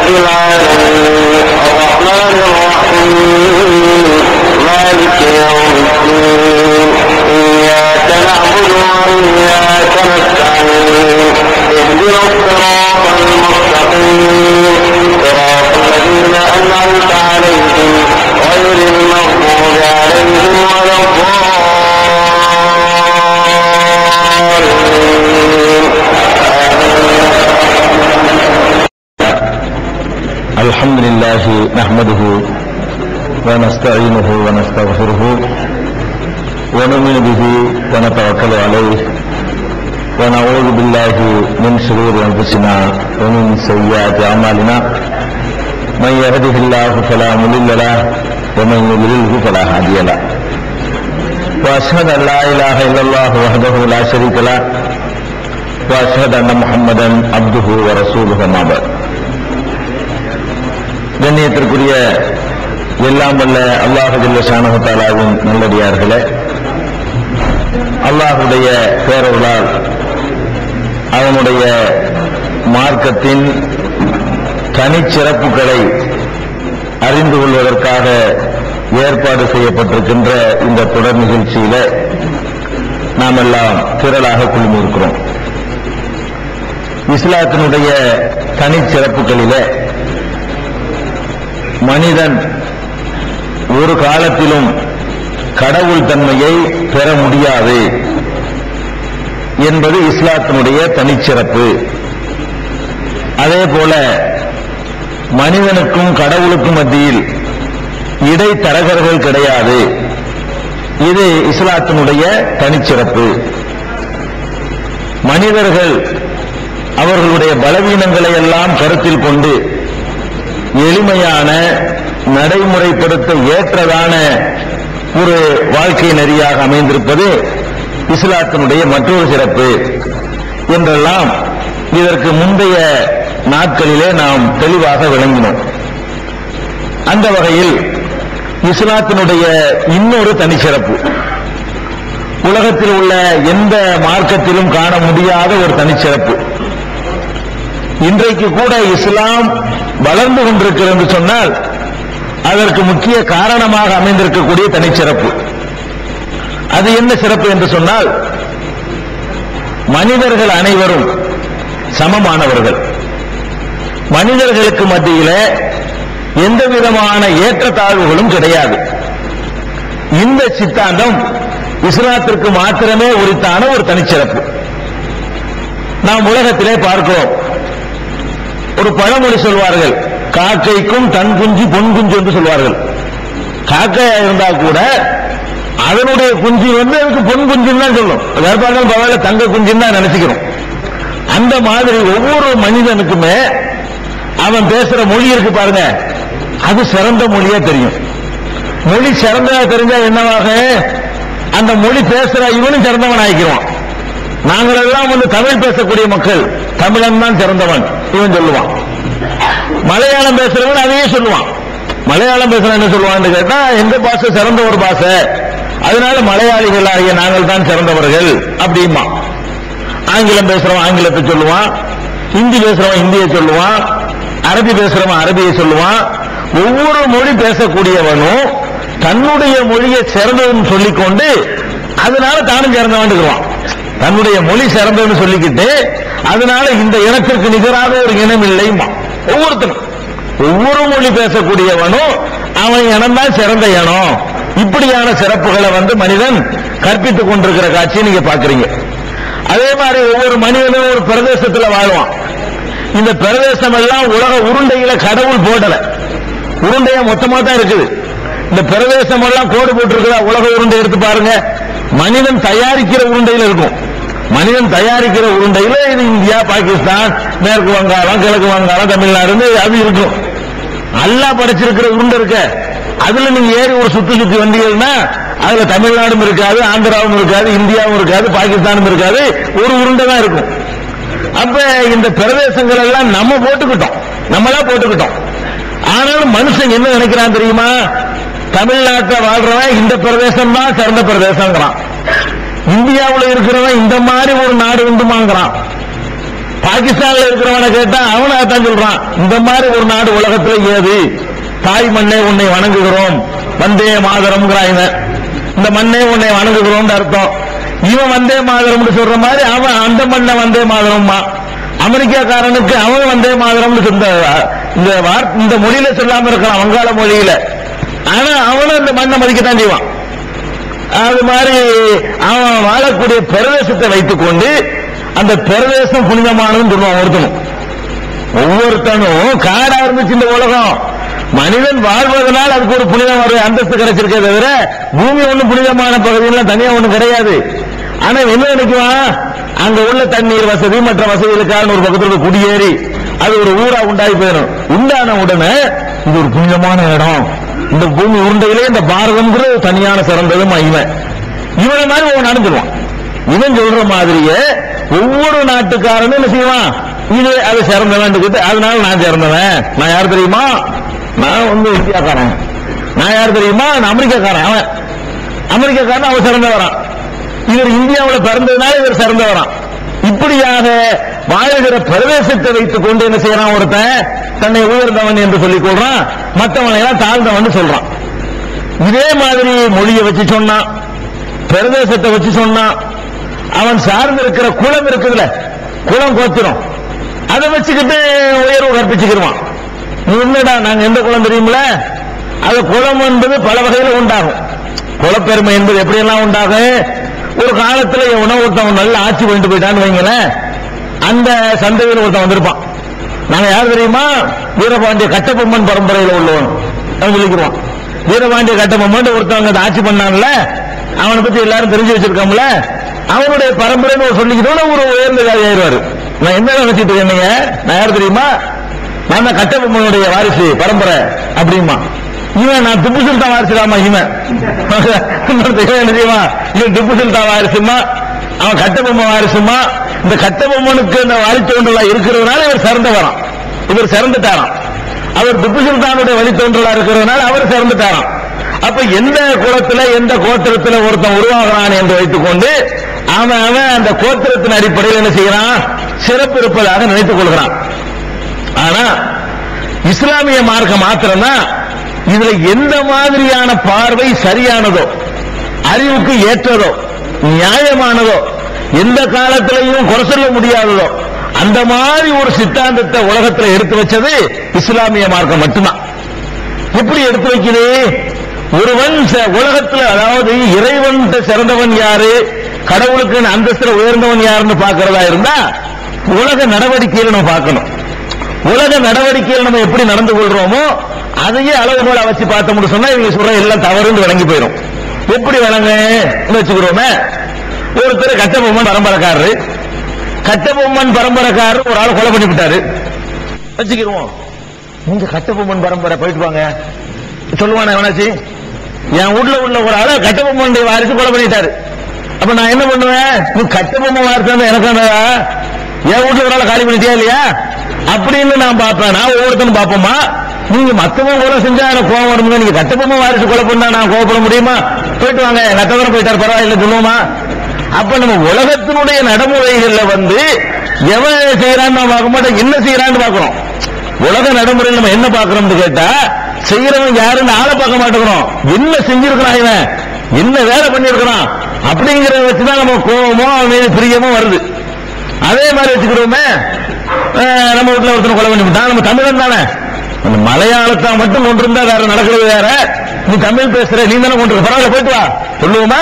العالمين الرحمن الرحيم مالك يوم الدين إياك نعبد وإياك نستعين اهدنا الصراط المستقيم صراط الذين أنعمت عليهم غير المغضوب عليهم ولا الضالين الحمد لله نحمده ونستعينه ونستغفره ونؤمن به ونتوكل عليه ونعوذ بالله من شرور انفسنا ومن سيئات اعمالنا من يهده الله فلا مضل له ومن يضلله فلا هادي له واشهد ان لا اله الا الله وحده لا شريك له واشهد ان محمدا عبده ورسوله ما بعد கண்ணியத்திற்குரிய எல்லாம் வல்ல அல்லாஹு ஜல்லஷானஹத்தாலாவின் நல்லடியார்களே அல்லாஹுடைய பேரர்களால் அவனுடைய மார்க்கத்தின் தனிச்சிறப்புகளை அறிந்து கொள்வதற்காக ஏற்பாடு செய்யப்பட்டிருக்கின்ற இந்த தொடர் நிகழ்ச்சியில நாம் எல்லாம் திரளாக குழுமியிருக்கிறோம் இஸ்லாத்தினுடைய தனிச்சிறப்புகளிலே மனிதன் ஒரு காலத்திலும் கடவுள் தன்மையை பெற முடியாது என்பது இஸ்லாத்தினுடைய தனிச்சிறப்பு அதே போல மனிதனுக்கும் கடவுளுக்கும் மத்தியில் இடைத்தரகர்கள் கிடையாது இது இஸ்லாத்தினுடைய தனிச்சிறப்பு மனிதர்கள் அவர்களுடைய பலவீனங்களை எல்லாம் கருத்தில் கொண்டு எளிமையான நடைமுறைப்படுத்த ஏற்றதான ஒரு வாழ்க்கை நெறியாக அமைந்திருப்பது இஸ்லாத்தினுடைய மற்றொரு சிறப்பு என்றெல்லாம் இதற்கு முந்தைய நாட்களிலே நாம் தெளிவாக விளங்கினோம் அந்த வகையில் இஸ்லாத்தினுடைய இன்னொரு தனிச்சிறப்பு உலகத்தில் உள்ள எந்த மார்க்கத்திலும் காண முடியாத ஒரு தனிச்சிறப்பு இன்றைக்கு கூட இஸ்லாம் வளர்ந்து கொண்டிருக்கிறது என்று சொன்னால் அதற்கு முக்கிய காரணமாக அமைந்திருக்கக்கூடிய தனிச்சிறப்பு அது என்ன சிறப்பு என்று சொன்னால் மனிதர்கள் அனைவரும் சமமானவர்கள் மனிதர்களுக்கு மத்தியில எந்த விதமான ஏற்றத்தாழ்வுகளும் கிடையாது இந்த சித்தாந்தம் இஸ்லாத்திற்கு மாத்திரமே உரித்தான ஒரு தனிச்சிறப்பு நாம் உலகத்திலே பார்க்கிறோம் ஒரு பழமொழி சொல்வார்கள் காக்கைக்கும் தன் குஞ்சு பொன் குஞ்சு என்று சொல்வார்கள் காக்கையா இருந்தா கூட அதனுடைய குஞ்சு வந்து அதுக்கு பொன் குஞ்சுன்னு தான் சொல்லும் வேறுபாடுகள் பரவாயில்ல தங்க குஞ்சுன்னு தான் நினைச்சுக்கிறோம் அந்த மாதிரி ஒவ்வொரு மனிதனுக்குமே அவன் பேசுற மொழி இருக்கு பாருங்க அது சிறந்த மொழியா தெரியும் மொழி சிறந்ததா தெரிஞ்சா என்னவாக அந்த மொழி பேசுற இவனும் சிறந்தவன் ஆயிக்கிறான் நாங்கள் எல்லாம் வந்து தமிழ் பேசக்கூடிய மக்கள் தமிழன் தான் சிறந்தவன் இவன் சொல்லுவான் மலையாளம் பேசுறவன் அதையே சொல்லுவான் மலையாளம் பேசுறவன் என்ன சொல்லுவான்னு கேட்டா எந்த பாஷை சிறந்த ஒரு பாஷை அதனால மலையாளிகள் ஆகிய நாங்கள் தான் சிறந்தவர்கள் அப்படிமா ஆங்கிலம் பேசுறவன் ஆங்கிலத்தை சொல்லுவான் ஹிந்தி பேசுறவன் ஹிந்தியை சொல்லுவான் அரபி பேசுறவன் அரபியை சொல்லுவான் ஒவ்வொரு மொழி பேசக்கூடியவனும் தன்னுடைய மொழியை சிறந்ததுன்னு சொல்லிக்கொண்டு அதனால தானும் சிறந்தவன் தன்னுடைய மொழி சிறந்ததுன்னு சொல்லிக்கிட்டு அதனால இந்த இனத்திற்கு நிகராக ஒரு இனம் இல்லைமா ஒவ்வொருத்தனும் ஒவ்வொரு மொழி பேசக்கூடியவனும் அவன் இனம் தான் சிறந்த இனம் இப்படியான சிறப்புகளை வந்து மனிதன் கற்பித்துக் கொண்டிருக்கிற காட்சியை நீங்க பாக்குறீங்க அதே மாதிரி ஒவ்வொரு மனிதனும் ஒரு பிரதேசத்துல வாழ்வான் இந்த பிரதேசம் எல்லாம் உலக உருண்டையில கடவுள் போடல உருண்டையா மொத்தமா தான் இருக்குது இந்த பிரதேசம் எல்லாம் கோடு போட்டிருக்குதா உலக உருண்டை எடுத்து பாருங்க மனிதன் தயாரிக்கிற உருண்டையில இருக்கும் மனிதன் தயாரிக்கிற உருண்டையில இது இந்தியா பாகிஸ்தான் மேற்கு வங்காளம் கிழக்கு வங்காளம் தமிழ்நாடு அது இருக்கும் நல்லா படைச்சிருக்கிற உருண்டை இருக்க அதுல நீங்க ஏறி ஒரு சுத்தி சுத்தி வந்தீங்கன்னா அதுல தமிழ்நாடும் இருக்காது ஆந்திராவும் இருக்காது இந்தியாவும் இருக்காது பாகிஸ்தானும் இருக்காது ஒரு உருண்டை தான் இருக்கும் அப்ப இந்த பிரதேசங்கள் எல்லாம் நம்ம போட்டுக்கிட்டோம் நம்மளா போட்டுக்கிட்டோம் ஆனாலும் மனுஷன் என்ன நினைக்கிறான் தெரியுமா தமிழ்நாட்டில் வாழ்றவன் இந்த பிரதேசம் தான் சிறந்த பிரதேசங்கிறான் இந்தியாவுல இருக்கிறவன் இந்த மாதிரி ஒரு நாடு உண்டுமாங்கிறான் பாகிஸ்தான்ல இருக்கிறவனை கேட்டா அவன் அதான் சொல்றான் இந்த மாதிரி ஒரு நாடு உலகத்துல ஏது தாய் மண்ணே உன்னை வணங்குகிறோம் வந்தே மாதரம்ங்கிறான் இவன் இந்த மண்ணே உன்னை வணங்குகிறோம் அர்த்தம் இவன் வந்தே மாதரம்னு சொல்ற மாதிரி அவன் அந்த மண்ணை வந்தே மாதரம்மா அமெரிக்காக்காரனுக்கு அவன் வந்தே மாதரம்னு இந்த இந்த வார்த்தை இந்த மொழியில சொல்லாம இருக்கான் வங்காள மொழியில ஆனா அவனும் இந்த மண்ணை மதிக்கத்தான் செய்வான் அது மாதிரி அவன் வாழக்கூடிய பிரதேசத்தை வைத்துக்கொண்டு அந்த பிரதேசம் புனிதமானதுன்னு சொல்லுவான் ஒருத்தனும் ஒவ்வொருத்தனும் காடா இருந்துச்சு இந்த உலகம் மனிதன் வாழ்வதனால் அதுக்கு ஒரு புனிதம் ஒரு அந்தஸ்து கிடைச்சிருக்கே தவிர பூமி ஒண்ணும் புனிதமான பகுதியெல்லாம் தனியா ஒண்ணும் கிடையாது ஆனா என்ன நினைக்குவான் அங்க உள்ள தண்ணீர் வசதி மற்ற வசதிகளுக்கான ஒரு பக்கத்துல குடியேறி அது ஒரு ஊரா உண்டாகி போயிடும் உண்டான உடனே இது ஒரு புனிதமான இடம் இந்த பூமி உருண்டையிலே இந்த பாரதம்ங்கிறது தனியான சிறந்தது இவன் இவனை மாதிரி ஒவ்வொரு நடந்துருவான் இவன் சொல்ற மாதிரியே ஒவ்வொரு நாட்டுக்காரனும் என்ன செய்வான் இது அது சிறந்தவன் அதனால நான் சிறந்தவன் நான் யார் தெரியுமா நான் வந்து இந்தியாக்காரன் நான் யார் தெரியுமா நான் அமெரிக்காக்காரன் அவன் அமெரிக்காக்காரன் அவன் சிறந்தவரான் இவர் இந்தியாவில் பிறந்ததுனால இவர் சிறந்தவரான் இப்படியாக வாழுகிற பிரதேசத்தை வைத்துக் கொண்டு என்ன செய்யறான் ஒருத்தன் தன்னை உயர்ந்தவன் என்று சொல்லிக் கொள்றான் மற்றவனை எல்லாம் தாழ்ந்தவன் சொல்றான் இதே மாதிரி மொழியை வச்சு சொன்னான் பிரதேசத்தை வச்சு சொன்னான் அவன் சார்ந்து இருக்கிற குளம் இருக்குதுல குளம் கோத்திரம் அதை வச்சுக்கிட்டு உயர்வு கற்பிச்சுக்கிடுவான் நீ என்னடா நாங்க எந்த குளம் தெரியுமில அது குளம் என்பது பல வகையில் உண்டாகும் குலப்பெருமை என்பது எப்படியெல்லாம் உண்டாகும் ஒரு காலத்துல எவனோ ஒருத்தவன் நல்ல ஆட்சி பண்ணிட்டு போயிட்டான்னு வைங்களேன் அந்த சந்ததியில் ஒருத்தன் வந்திருப்பான் நாங்க யார் தெரியுமா வீரபாண்டிய கட்டபொம்மன் பரம்பரையில் உள்ளவன் அவன் சொல்லிக்கிறான் வீரபாண்டிய கட்டபொம்மன் ஒருத்தவங்க அதை ஆட்சி பண்ணான்ல அவனை பத்தி எல்லாரும் தெரிஞ்சு வச்சிருக்கோம்ல அவனுடைய பரம்பரைன்னு ஒரு சொல்லிக்கிட்டோட ஒரு உயர்ந்த ஜாதி ஆயிடுவாரு நான் என்ன நினைச்சிட்டு இருக்கேன் நீங்க நான் யார் தெரியுமா நான் தான் கட்டபொம்மனுடைய வாரிசு பரம்பரை அப்படிமா இவன் நான் திப்பு சுல்தான் வாரிசுலாமா இவன் இன்னொருத்தன் இவன் என்ன தெரியுமா இவன் திப்பு சுல்தான் வாரிசுமா அவன் கட்டபொம்மை வாரிசுமா இந்த கட்டபொம்மனுக்கு இந்த வழித்தோன்றலா இருக்கிறதுனால இவர் சிறந்தவராம் இவர் சிறந்துட்டாராம் அவர் திப்பு சுல்தானுடைய வழித்தோன்றலா இருக்கிறதுனால அவர் சிறந்துட்டாராம் அப்ப எந்த குலத்துல எந்த கோத்திரத்துல ஒருத்தன் உருவாகிறான் என்று வைத்துக்கொண்டு அவன் அவன் அந்த கோத்திரத்தின் அடிப்படையில் என்ன செய்யறான் சிறப்பு இருப்பதாக நினைத்துக் கொள்கிறான் ஆனா இஸ்லாமிய மார்க்கம் மாத்திரம்தான் இதுல எந்த மாதிரியான பார்வை சரியானதோ அறிவுக்கு ஏற்றதோ நியாயமானதோ எந்த காலத்திலையும் குறை சொல்ல முடியாததோ அந்த மாதிரி ஒரு சித்தாந்தத்தை உலகத்துல எடுத்து வச்சது இஸ்லாமிய மார்க்கம் மட்டும்தான் எப்படி எடுத்து வைக்குது ஒருவன் ச- உலகத்துல அதாவது இறைவன் சிறந்தவன் யாரு கடவுளுக்கு அந்தஸ்துல உயர்ந்தவன் யாருன்னு பார்க்கறதா இருந்தா உலக நடவடிக்கையில நம்ம பார்க்கணும் உலக நடவடிக்கையில் நம்ம எப்படி நடந்து கொள்றோமோ அதையே அளவுகோலா வச்சு பார்த்தோம்னு சொன்னா இவங்க சொல்ற எல்லாம் தவறுன்னு விளங்கி போயிடும் எப்படி விளங்க வச்சுக்கிறோமே ஒருத்தர் கட்டபொம்மன் பரம்பரைக்காரரு கட்டபொம்மன் பரம்பரைக்காரர் ஒரு ஆள் கொலை பண்ணி விட்டாரு வச்சுக்கிருவோம் நீங்க கட்டபொம்மன் பரம்பரை போயிட்டு வாங்க சொல்லுவானே எவனாச்சு என் வீட்ல உள்ள ஒரு ஆளை கட்டபொம்மனுடைய வாரிசு கொலை பண்ணிட்டாரு அப்ப நான் என்ன பண்ணுவேன் நீ கட்டபொம்மன் வாரிசு இருந்தா எனக்கு என்னடா? என் வீட்ல ஒரு ஆளை காலி பண்ணிட்டியா இல்லையா அப்படின்னு நான் பார்ப்பேன் நான் ஒவ்வொருத்தனும் பார்ப்போமா நீங்க மத்தவங்க கொலை செஞ்சா எனக்கு கோவம் வருங்க நீங்க கட்டபொம்மன் வாரிசு கொலை பண்ணா நான் கோவப்பட முடியுமா போயிட்டு வாங்க என் கட்டவரம் போயிட்டாரு பரவாயில்ல சொல்லுவோமா அப்ப நம்ம உலகத்தினுடைய நடைமுறைகள்ல வந்து எவன் செய்யறான்னு நான் பார்க்க மாட்டோம் என்ன செய்யறான்னு பார்க்கிறோம் உலக நடைமுறையில் நம்ம என்ன பார்க்கிறோம்னு கேட்டா செய்யறவன் யாருன்னு ஆளை பார்க்க மாட்டேங்கிறோம் என்ன செஞ்சிருக்கிறான் இவன் என்ன வேலை பண்ணிருக்கிறான் அப்படிங்கிறத வச்சுதான் நம்ம கோபமோ அவன் மீது பிரியமோ வருது அதே மாதிரி வச்சுக்கிறோமே அஹ், நம்ம வீட்டுல ஒருத்தனை கொலை பண்ணி விட்டான் நம்ம தமிழன் தானே அந்த மலையாளத்தை மட்டும் கொண்டு இருந்தா வேற நடக்கிறது வேற நீ தமிழ் பேசுற நீ தானே கொண்டு வர. பரவாயில்ல போயிட்டு வா சொல்லுவோமா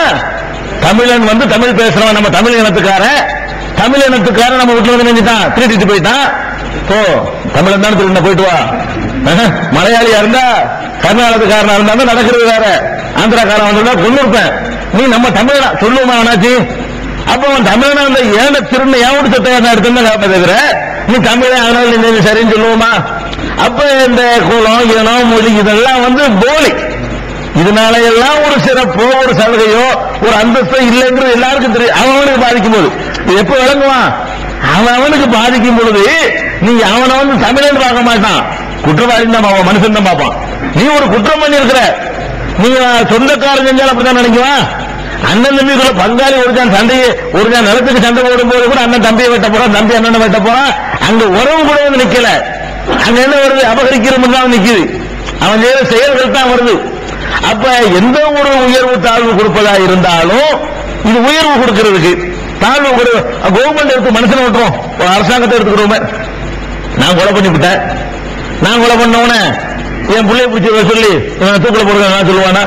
தமிழன் வந்து தமிழ் பேசுறவன் நம்ம தமிழ் இனத்துக்காரன் தமிழ் இனத்துக்காரன் நம்ம வீட்டுல வந்து நினைச்சிட்டான் திருட்டிட்டு போயிட்டான் ஓ தமிழன் தானே திருடின போயிட்டு வா அஹ், மலையாளியா இருந்தா கர்நாடகக்காரனா இருந்தா தான் நடக்கிறது வேற ஆந்திராக்காரன் வந்திருந்தா கொண்டு இருப்பேன் நீ நம்ம தமிழனா சொல்லுவோமா அவனாச்சு அப்ப அவன் தமிழனா அந்த ஏன திருண்ண ஏன் விட்டு சட்டையான எடுத்துன்னு கேட்ப தவிர நீ தமிழன் அதனால நீ நீ சரின்னு சொல்லுவோமா அப்ப இந்த குலம் இனம் மொழி இதெல்லாம் வந்து போலி இதனால எல்லாம் ஒரு சிறப்போ ஒரு சலுகையோ ஒரு அந்தஸ்தோ இல்லைங்கிறது எல்லாருக்கும் தெரியும் அவன் அவனுக்கு பாதிக்கும் போது இது எப்ப விளங்குவான் அவன் அவனுக்கு பாதிக்கும் பொழுது நீங்க அவனை வந்து தமிழன் பார்க்க மாட்டான் குற்றவாளி தான் அவன் மனுஷன் தான் பார்ப்பான் நீ ஒரு குற்றம் பண்ணி இருக்கிற நீ சொந்தக்காரன் செஞ்சாலும் அப்படிதான் நினைக்குவான் அண்ணன் தம்பிக்குள்ள பங்காளி ஒரு ஜான் சண்டையை ஒரு ஜான் நிலத்துக்கு சண்டை போடும் போது கூட அண்ணன் தம்பியை வெட்ட போறான் தம்பி அண்ணனை வெட்ட போறான் அங்க உறவு கூட வந்து நிக்கல அங்க என்ன வருது அபகரிக்கிற தான் நிக்குது அவன் செய்யற செயல்கள் தான் வருது அப்ப எந்த ஒரு உயர்வு தாழ்வு கொடுப்பதா இருந்தாலும் இது உயர்வு கொடுக்கிறதுக்கு தாழ்வு கொடு கவர்மெண்ட் எடுத்து மனுஷனை விட்டுரும் ஒரு அரசாங்கத்தை எடுத்துக்கிறோமே நான் கொலை பண்ணி விட்டேன் நான் கொலை பண்ணவன என் பிள்ளைய பிடிச்சி வர சொல்லி இவனை தூக்கில போடுங்க நான் சொல்லுவானா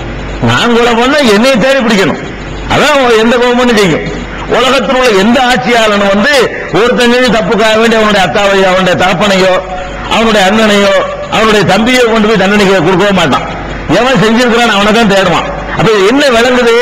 நான் கொலை பண்ண என்னை தேடி பிடிக்கணும் அதான் எந்த கவர்மெண்ட் செய்யும் உலகத்தில் உள்ள எந்த ஆட்சியாளனும் வந்து ஒருத்தன் செஞ்சு தப்புக்காக வேண்டி அவனுடைய அத்தாவையோ அவனுடைய தகப்பனையோ அவனுடைய அண்ணனையோ அவனுடைய தம்பியோ கொண்டு போய் தண்டனைக்கு கொடுக்கவே மாட்டான் எவன் செஞ்சிருக்கிறான் அவனை தான் தேடுவான் அப்ப இது என்ன விளங்குது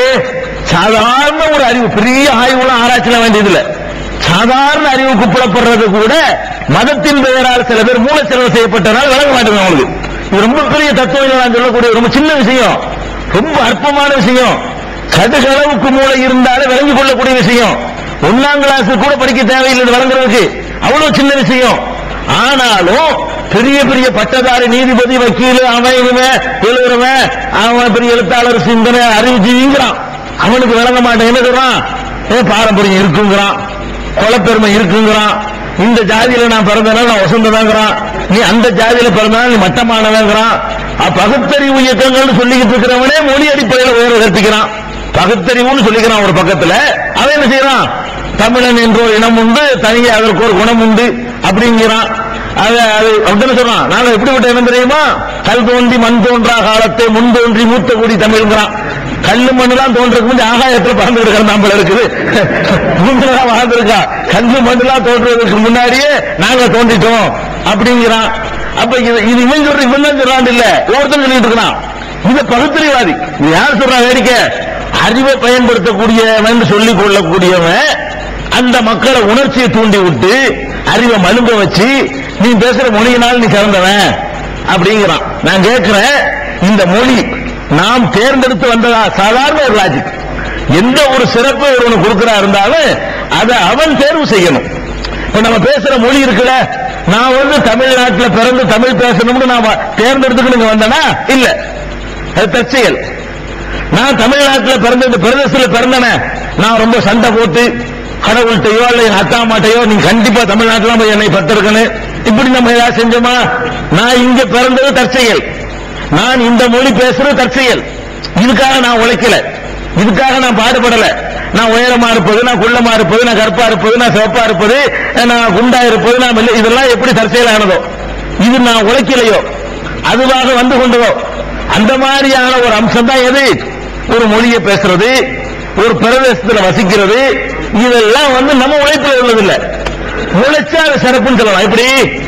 சாதாரண ஒரு அறிவு பெரிய ஆய்வுலாம் ஆராய்ச்சிலாம் வேண்டியதில்லை சாதாரண அறிவுக்கு புலப்படுறது கூட மதத்தின் பெயரால் சில பேர் மூல செலவு செய்யப்பட்டதால் விளங்க மாட்டேங்குது அவங்களுக்கு இது ரொம்ப பெரிய தத்துவம் நான் சொல்லக்கூடிய ரொம்ப சின்ன விஷயம் ரொம்ப அற்பமான விஷயம் கடுகளவுக்கு மூளை இருந்தாலே விளங்கிக் கொள்ளக்கூடிய விஷயம் ஒன்னாம் கிளாஸ் கூட படிக்க தேவையில்லை இது விளங்குறதுக்கு அவ்வளவு சின்ன விஷயம் ஆனாலும் பெரிய பெரிய பட்டதாரி நீதிபதி வக்கீல் அவன் இவன் எழுதுறவன் அவன் பெரிய எழுத்தாளர் சிந்தனை அறிவு ஜீவிங்கிறான் அவனுக்கு விளங்க மாட்டேன் என்ன சொல்றான் ஏ பாரம்பரியம் இருக்குங்கிறான் குலப்பெருமை இருக்குங்கிறான் இந்த ஜாதியில நான் பிறந்தனால நான் வசந்ததாங்கிறான் நீ அந்த ஜாதியில பிறந்தனால நீ மட்டமானவங்கிறான் அஹ் பகுத்தறிவு இயக்கங்கள்னு சொல்லிக்கிட்டு இருக்கிறவனே மொழி அடிப்படையில் உயர்வு கற்பிக்கிறான் பகுத்தறிவுன்னு சொல்லிக்கிறான் ஒரு பக்கத்துல அவன் என்ன செய்யறான் தமிழன் என்ற ஒரு இனம் உண்டு தனியே அதற்கு ஒரு குணம் உண்டு அப்படிங்கிறான் அது அது அப்படின்னு சொல்றான் நாங்க எப்படிப்பட்ட இனம் தெரியுமா கல் தோன்றி மண் தோன்றா காலத்தை முன் தோன்றி மூத்த கூடி தமிழ்ங்கிறான் கல்லு மண்ணுலாம் தோன்றதுக்கு முந்தைய ஆகாயத்துல பறந்து கிடக்கிற நம்மள இருக்குது பூமியில வாழ்ந்திருக்கா கல்லு மண்ணுலாம் தோன்றதுக்கு முன்னாடியே நாங்க தோன்றிட்டோம் அப்படிங்கிறான் அப்ப இது இது இவன் சொல்ற இவன் தான் சொல்றான் இல்ல ஒருத்தன் சொல்லிட்டு இருக்கிறான் இது பகுத்தறிவாதி இது யார் சொல்றான் வேடிக்கை அறிவை பயன்படுத்தக்கூடியவன் சொல்லிக் கொள்ளக்கூடியவன் அந்த மக்களை உணர்ச்சியை தூண்டி விட்டு அறிவை மழுங்க வச்சு நீ பேசுற மொழியினால் நீ சிறந்தவன் அப்படிங்கிறான் நான் கேட்கிறேன் இந்த மொழி நாம் தேர்ந்தெடுத்து வந்ததா சாதாரண ஒரு லாஜிக் எந்த ஒரு சிறப்பு ஒருவனுக்கு கொடுக்கிறா இருந்தாலும் அதை அவன் தேர்வு செய்யணும் இப்ப நம்ம பேசுற மொழி இருக்குல்ல நான் வந்து தமிழ்நாட்டுல பிறந்து தமிழ் பேசணும்னு நான் தேர்ந்தெடுத்துக்கணுங்க வந்தேனா இல்ல அது தற்செயல் நான் தமிழ்நாட்டுல பிறந்த இந்த பிரதேசத்துல பிறந்தனே நான் ரொம்ப சண்டை போட்டு கடவுள்கிட்டயோ இல்ல என் அத்தா மாட்டையோ நீ கண்டிப்பா தமிழ்நாட்டுல போய் என்னை பத்திருக்கணும் இப்படி நம்ம ஏதாவது செஞ்சோமா நான் இங்க பிறந்தது தற்செயல் நான் இந்த மொழி பேசுறது தற்செயல் இதுக்காக நான் உழைக்கல இதுக்காக நான் பாடுபடல நான் உயரமா இருப்பது நான் குள்ளமா இருப்பது நான் கருப்பா இருப்பது நான் சிவப்பா இருப்பது நான் குண்டா இருப்பது நான் மெல்ல- இதெல்லாம் எப்படி தற்செயலானதோ இது நான் உழைக்கலையோ அதுவாக வந்து கொண்டதோ அந்த மாதிரியான ஒரு அம்சம் தான் எது ஒரு மொழியை பேசுறது ஒரு பிரதேசத்துல வசிக்கிறது இதெல்லாம் வந்து நம்ம உழைப்புல உள்ளதில்லை உழைச்சா அது சிறப்புன்னு சொல்லலாம் இப்படி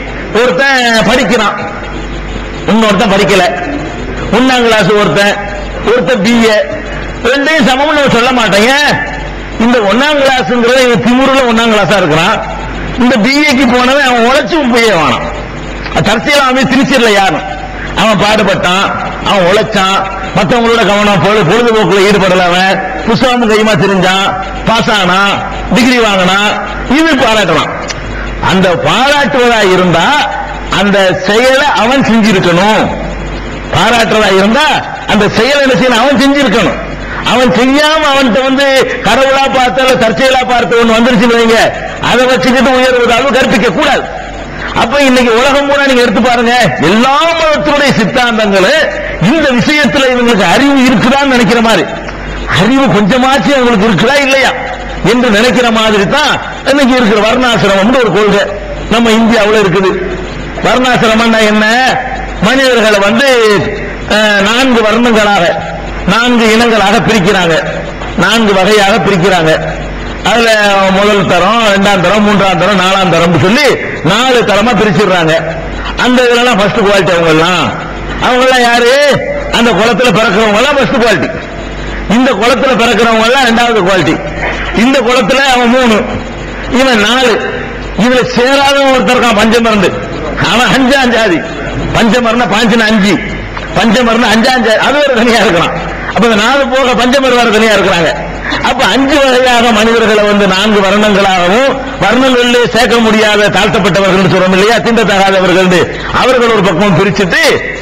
ஒருத்தன் படிக்கிறான் இன்னொருத்தன் படிக்கல ஒன்னாம் கிளாஸ் ஒருத்தன் ஒருத்தன் பிஏ ரெண்டையும் சமம்னு நம்ம சொல்ல மாட்டேங்க இந்த ஒன்னாம் கிளாஸ்ங்கிறது இவன் திமுருல ஒன்னாம் கிளாஸா இருக்கிறான் இந்த பிஏக்கு போனவன் அவன் உழைச்சு பிஏ வானான் தற்செயலா அவன் திருச்சியில யாரும் அவன் பாடுபட்டான் அவன் உழைச்சான் மத்தவங்களோட கவனம் பொழு- பொழுதுபோக்குல ஈடுபடல அவன் புஸ்தகம் கையுமா தெரிஞ்சான் பாஸ் ஆனான் டிகிரி வாங்கினான் இது பாராட்டலாம் அந்த பாராட்டுவதா இருந்தா அந்த செயலை அவன் செஞ்சிருக்கணும் பாராட்டுறதா இருந்தா அந்த செயலை என்ன செய்யணும் அவன் செஞ்சிருக்கணும் அவன் செய்யாம அவன்கிட்ட வந்து கடவுளா பார்த்து அல்ல தற்செயலா பார்த்து ஒண்ணு வந்துருச்சு வைங்க அதை வச்சுக்கிட்டு உயர்வதாக கற்பிக்க கூடாது அப்ப இன்னைக்கு உலகம் பூரா நீங்க எடுத்து பாருங்க எல்லா மதத்தினுடைய சித்தாந்தங்களும் இந்த விஷயத்துல இவங்களுக்கு அறிவு இருக்குதான்னு நினைக்கிற மாதிரி அறிவு கொஞ்சமாச்சு அவங்களுக்கு இருக்குதா இல்லையா என்று நினைக்கிற மாதிரி தான் இன்னைக்கு இருக்கிற வர்ணாசிரமம்னு ஒரு கொள்கை நம்ம இந்தியாவுல இருக்குது வர்ணாசிரமம்னா என்ன மனிதர்களை வந்து அஹ், நான்கு வர்ணங்களாக நான்கு இனங்களாக பிரிக்கிறாங்க நான்கு வகையாக பிரிக்கிறாங்க அதுல முதல் தரம் இரண்டாம் தரம் மூன்றாம் தரம் நாலாம் தரம் சொல்லி நாலு தரமா பிரிச்சிடுறாங்க அந்த இதுல ஃபர்ஸ்ட் குவாலிட்டி அவங்க எல்லாம் அவங்க எல்லாம் யாரு அந்த குளத்துல பிறக்கிறவங்க எல்லாம் ஃபர்ஸ்ட் குவாலிட்டி இந்த குளத்துல பிறக்கிறவங்க எல்லாம் ரெண்டாவது குவாலிட்டி இந்த குளத்துல அவன் மூணு இவன் நாலு இதுல சேராதவன் ஒருத்தர் இருக்கான் பஞ்சமருந்து அவன் அஞ்சாம் ஜாதி பஞ்சமரம்னா பாஞ்சுனா அஞ்சு பஞ்சமரம்னா அஞ்சாம் ஜாதி அது ஒரு தனியா இருக்கிறான் அப்ப இந்த நாலு போக பஞ்சமர் வேற தனியா இருக்கிறாங்க அப்ப அஞ்சு வகையாக மனிதர்களை வந்து நான்கு வர்ணங்களாகவும் வர்ணங்களிலே சேர்க்க முடியாத தாழ்த்தப்பட்டவர்கள் சொல்றோம் இல்லையா தீண்டத்தகாதவர்கள் அவர்கள் ஒரு பக்கம் பிரிச்சுட்டு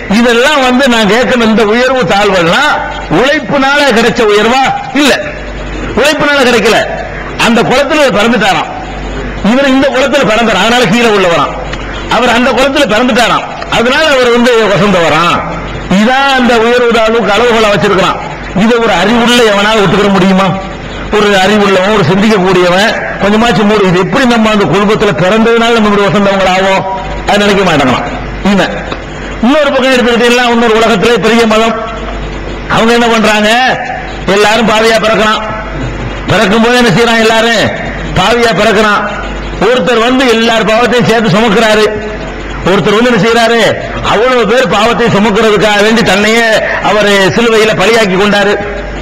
இதெல்லாம் வந்து நான் கேட்கணும் இந்த உயர்வு தாழ்வுலாம் உழைப்புனால கிடைச்ச உயர்வா இல்ல உழைப்புனால கிடைக்கல அந்த குளத்துல பிறந்துட்டாராம் இவர் இந்த குளத்துல பிறந்தார் அதனால கீழே உள்ளவராம் அவர் அந்த குளத்துல பிறந்துட்டாராம் அதனால அவர் வந்து வசந்த வரான் இதான் அந்த உயர்வு தாழ்வுக்கு அளவுகளை வச்சிருக்கிறான் இதை ஒரு அறிவுள்ள எவனால ஒத்துக்கிற முடியுமா ஒரு அறிவுள்ளவன் ஒரு சிந்திக்கக்கூடியவன் கொஞ்சமாச்சும் மூடு இது எப்படி நம்ம அந்த குடும்பத்துல பிறந்ததுனால நம்ம இப்படி வசந்தவங்களாகும் அது நினைக்க மாட்டாங்களாம் இவன் இன்னொரு பக்கம் எடுத்துக்கிட்டீங்கன்னா இன்னொரு உலகத்திலே பெரிய மதம் அவங்க என்ன பண்றாங்க எல்லாரும் பாவியா பிறக்கிறான் பிறக்கும் போது என்ன செய்யறான் எல்லாரும் பாவியா பிறக்கிறான் ஒருத்தர் வந்து எல்லார் பாவத்தையும் சேர்த்து சுமக்கிறாரு ஒருத்தர் வந்து என்ன செய்யறாரு அவ்வளவு பேர் பாவத்தை சுமக்கிறதுக்காக வேண்டி தன்னையே அவர் சிலுவையில பலியாக்கி கொண்டாரு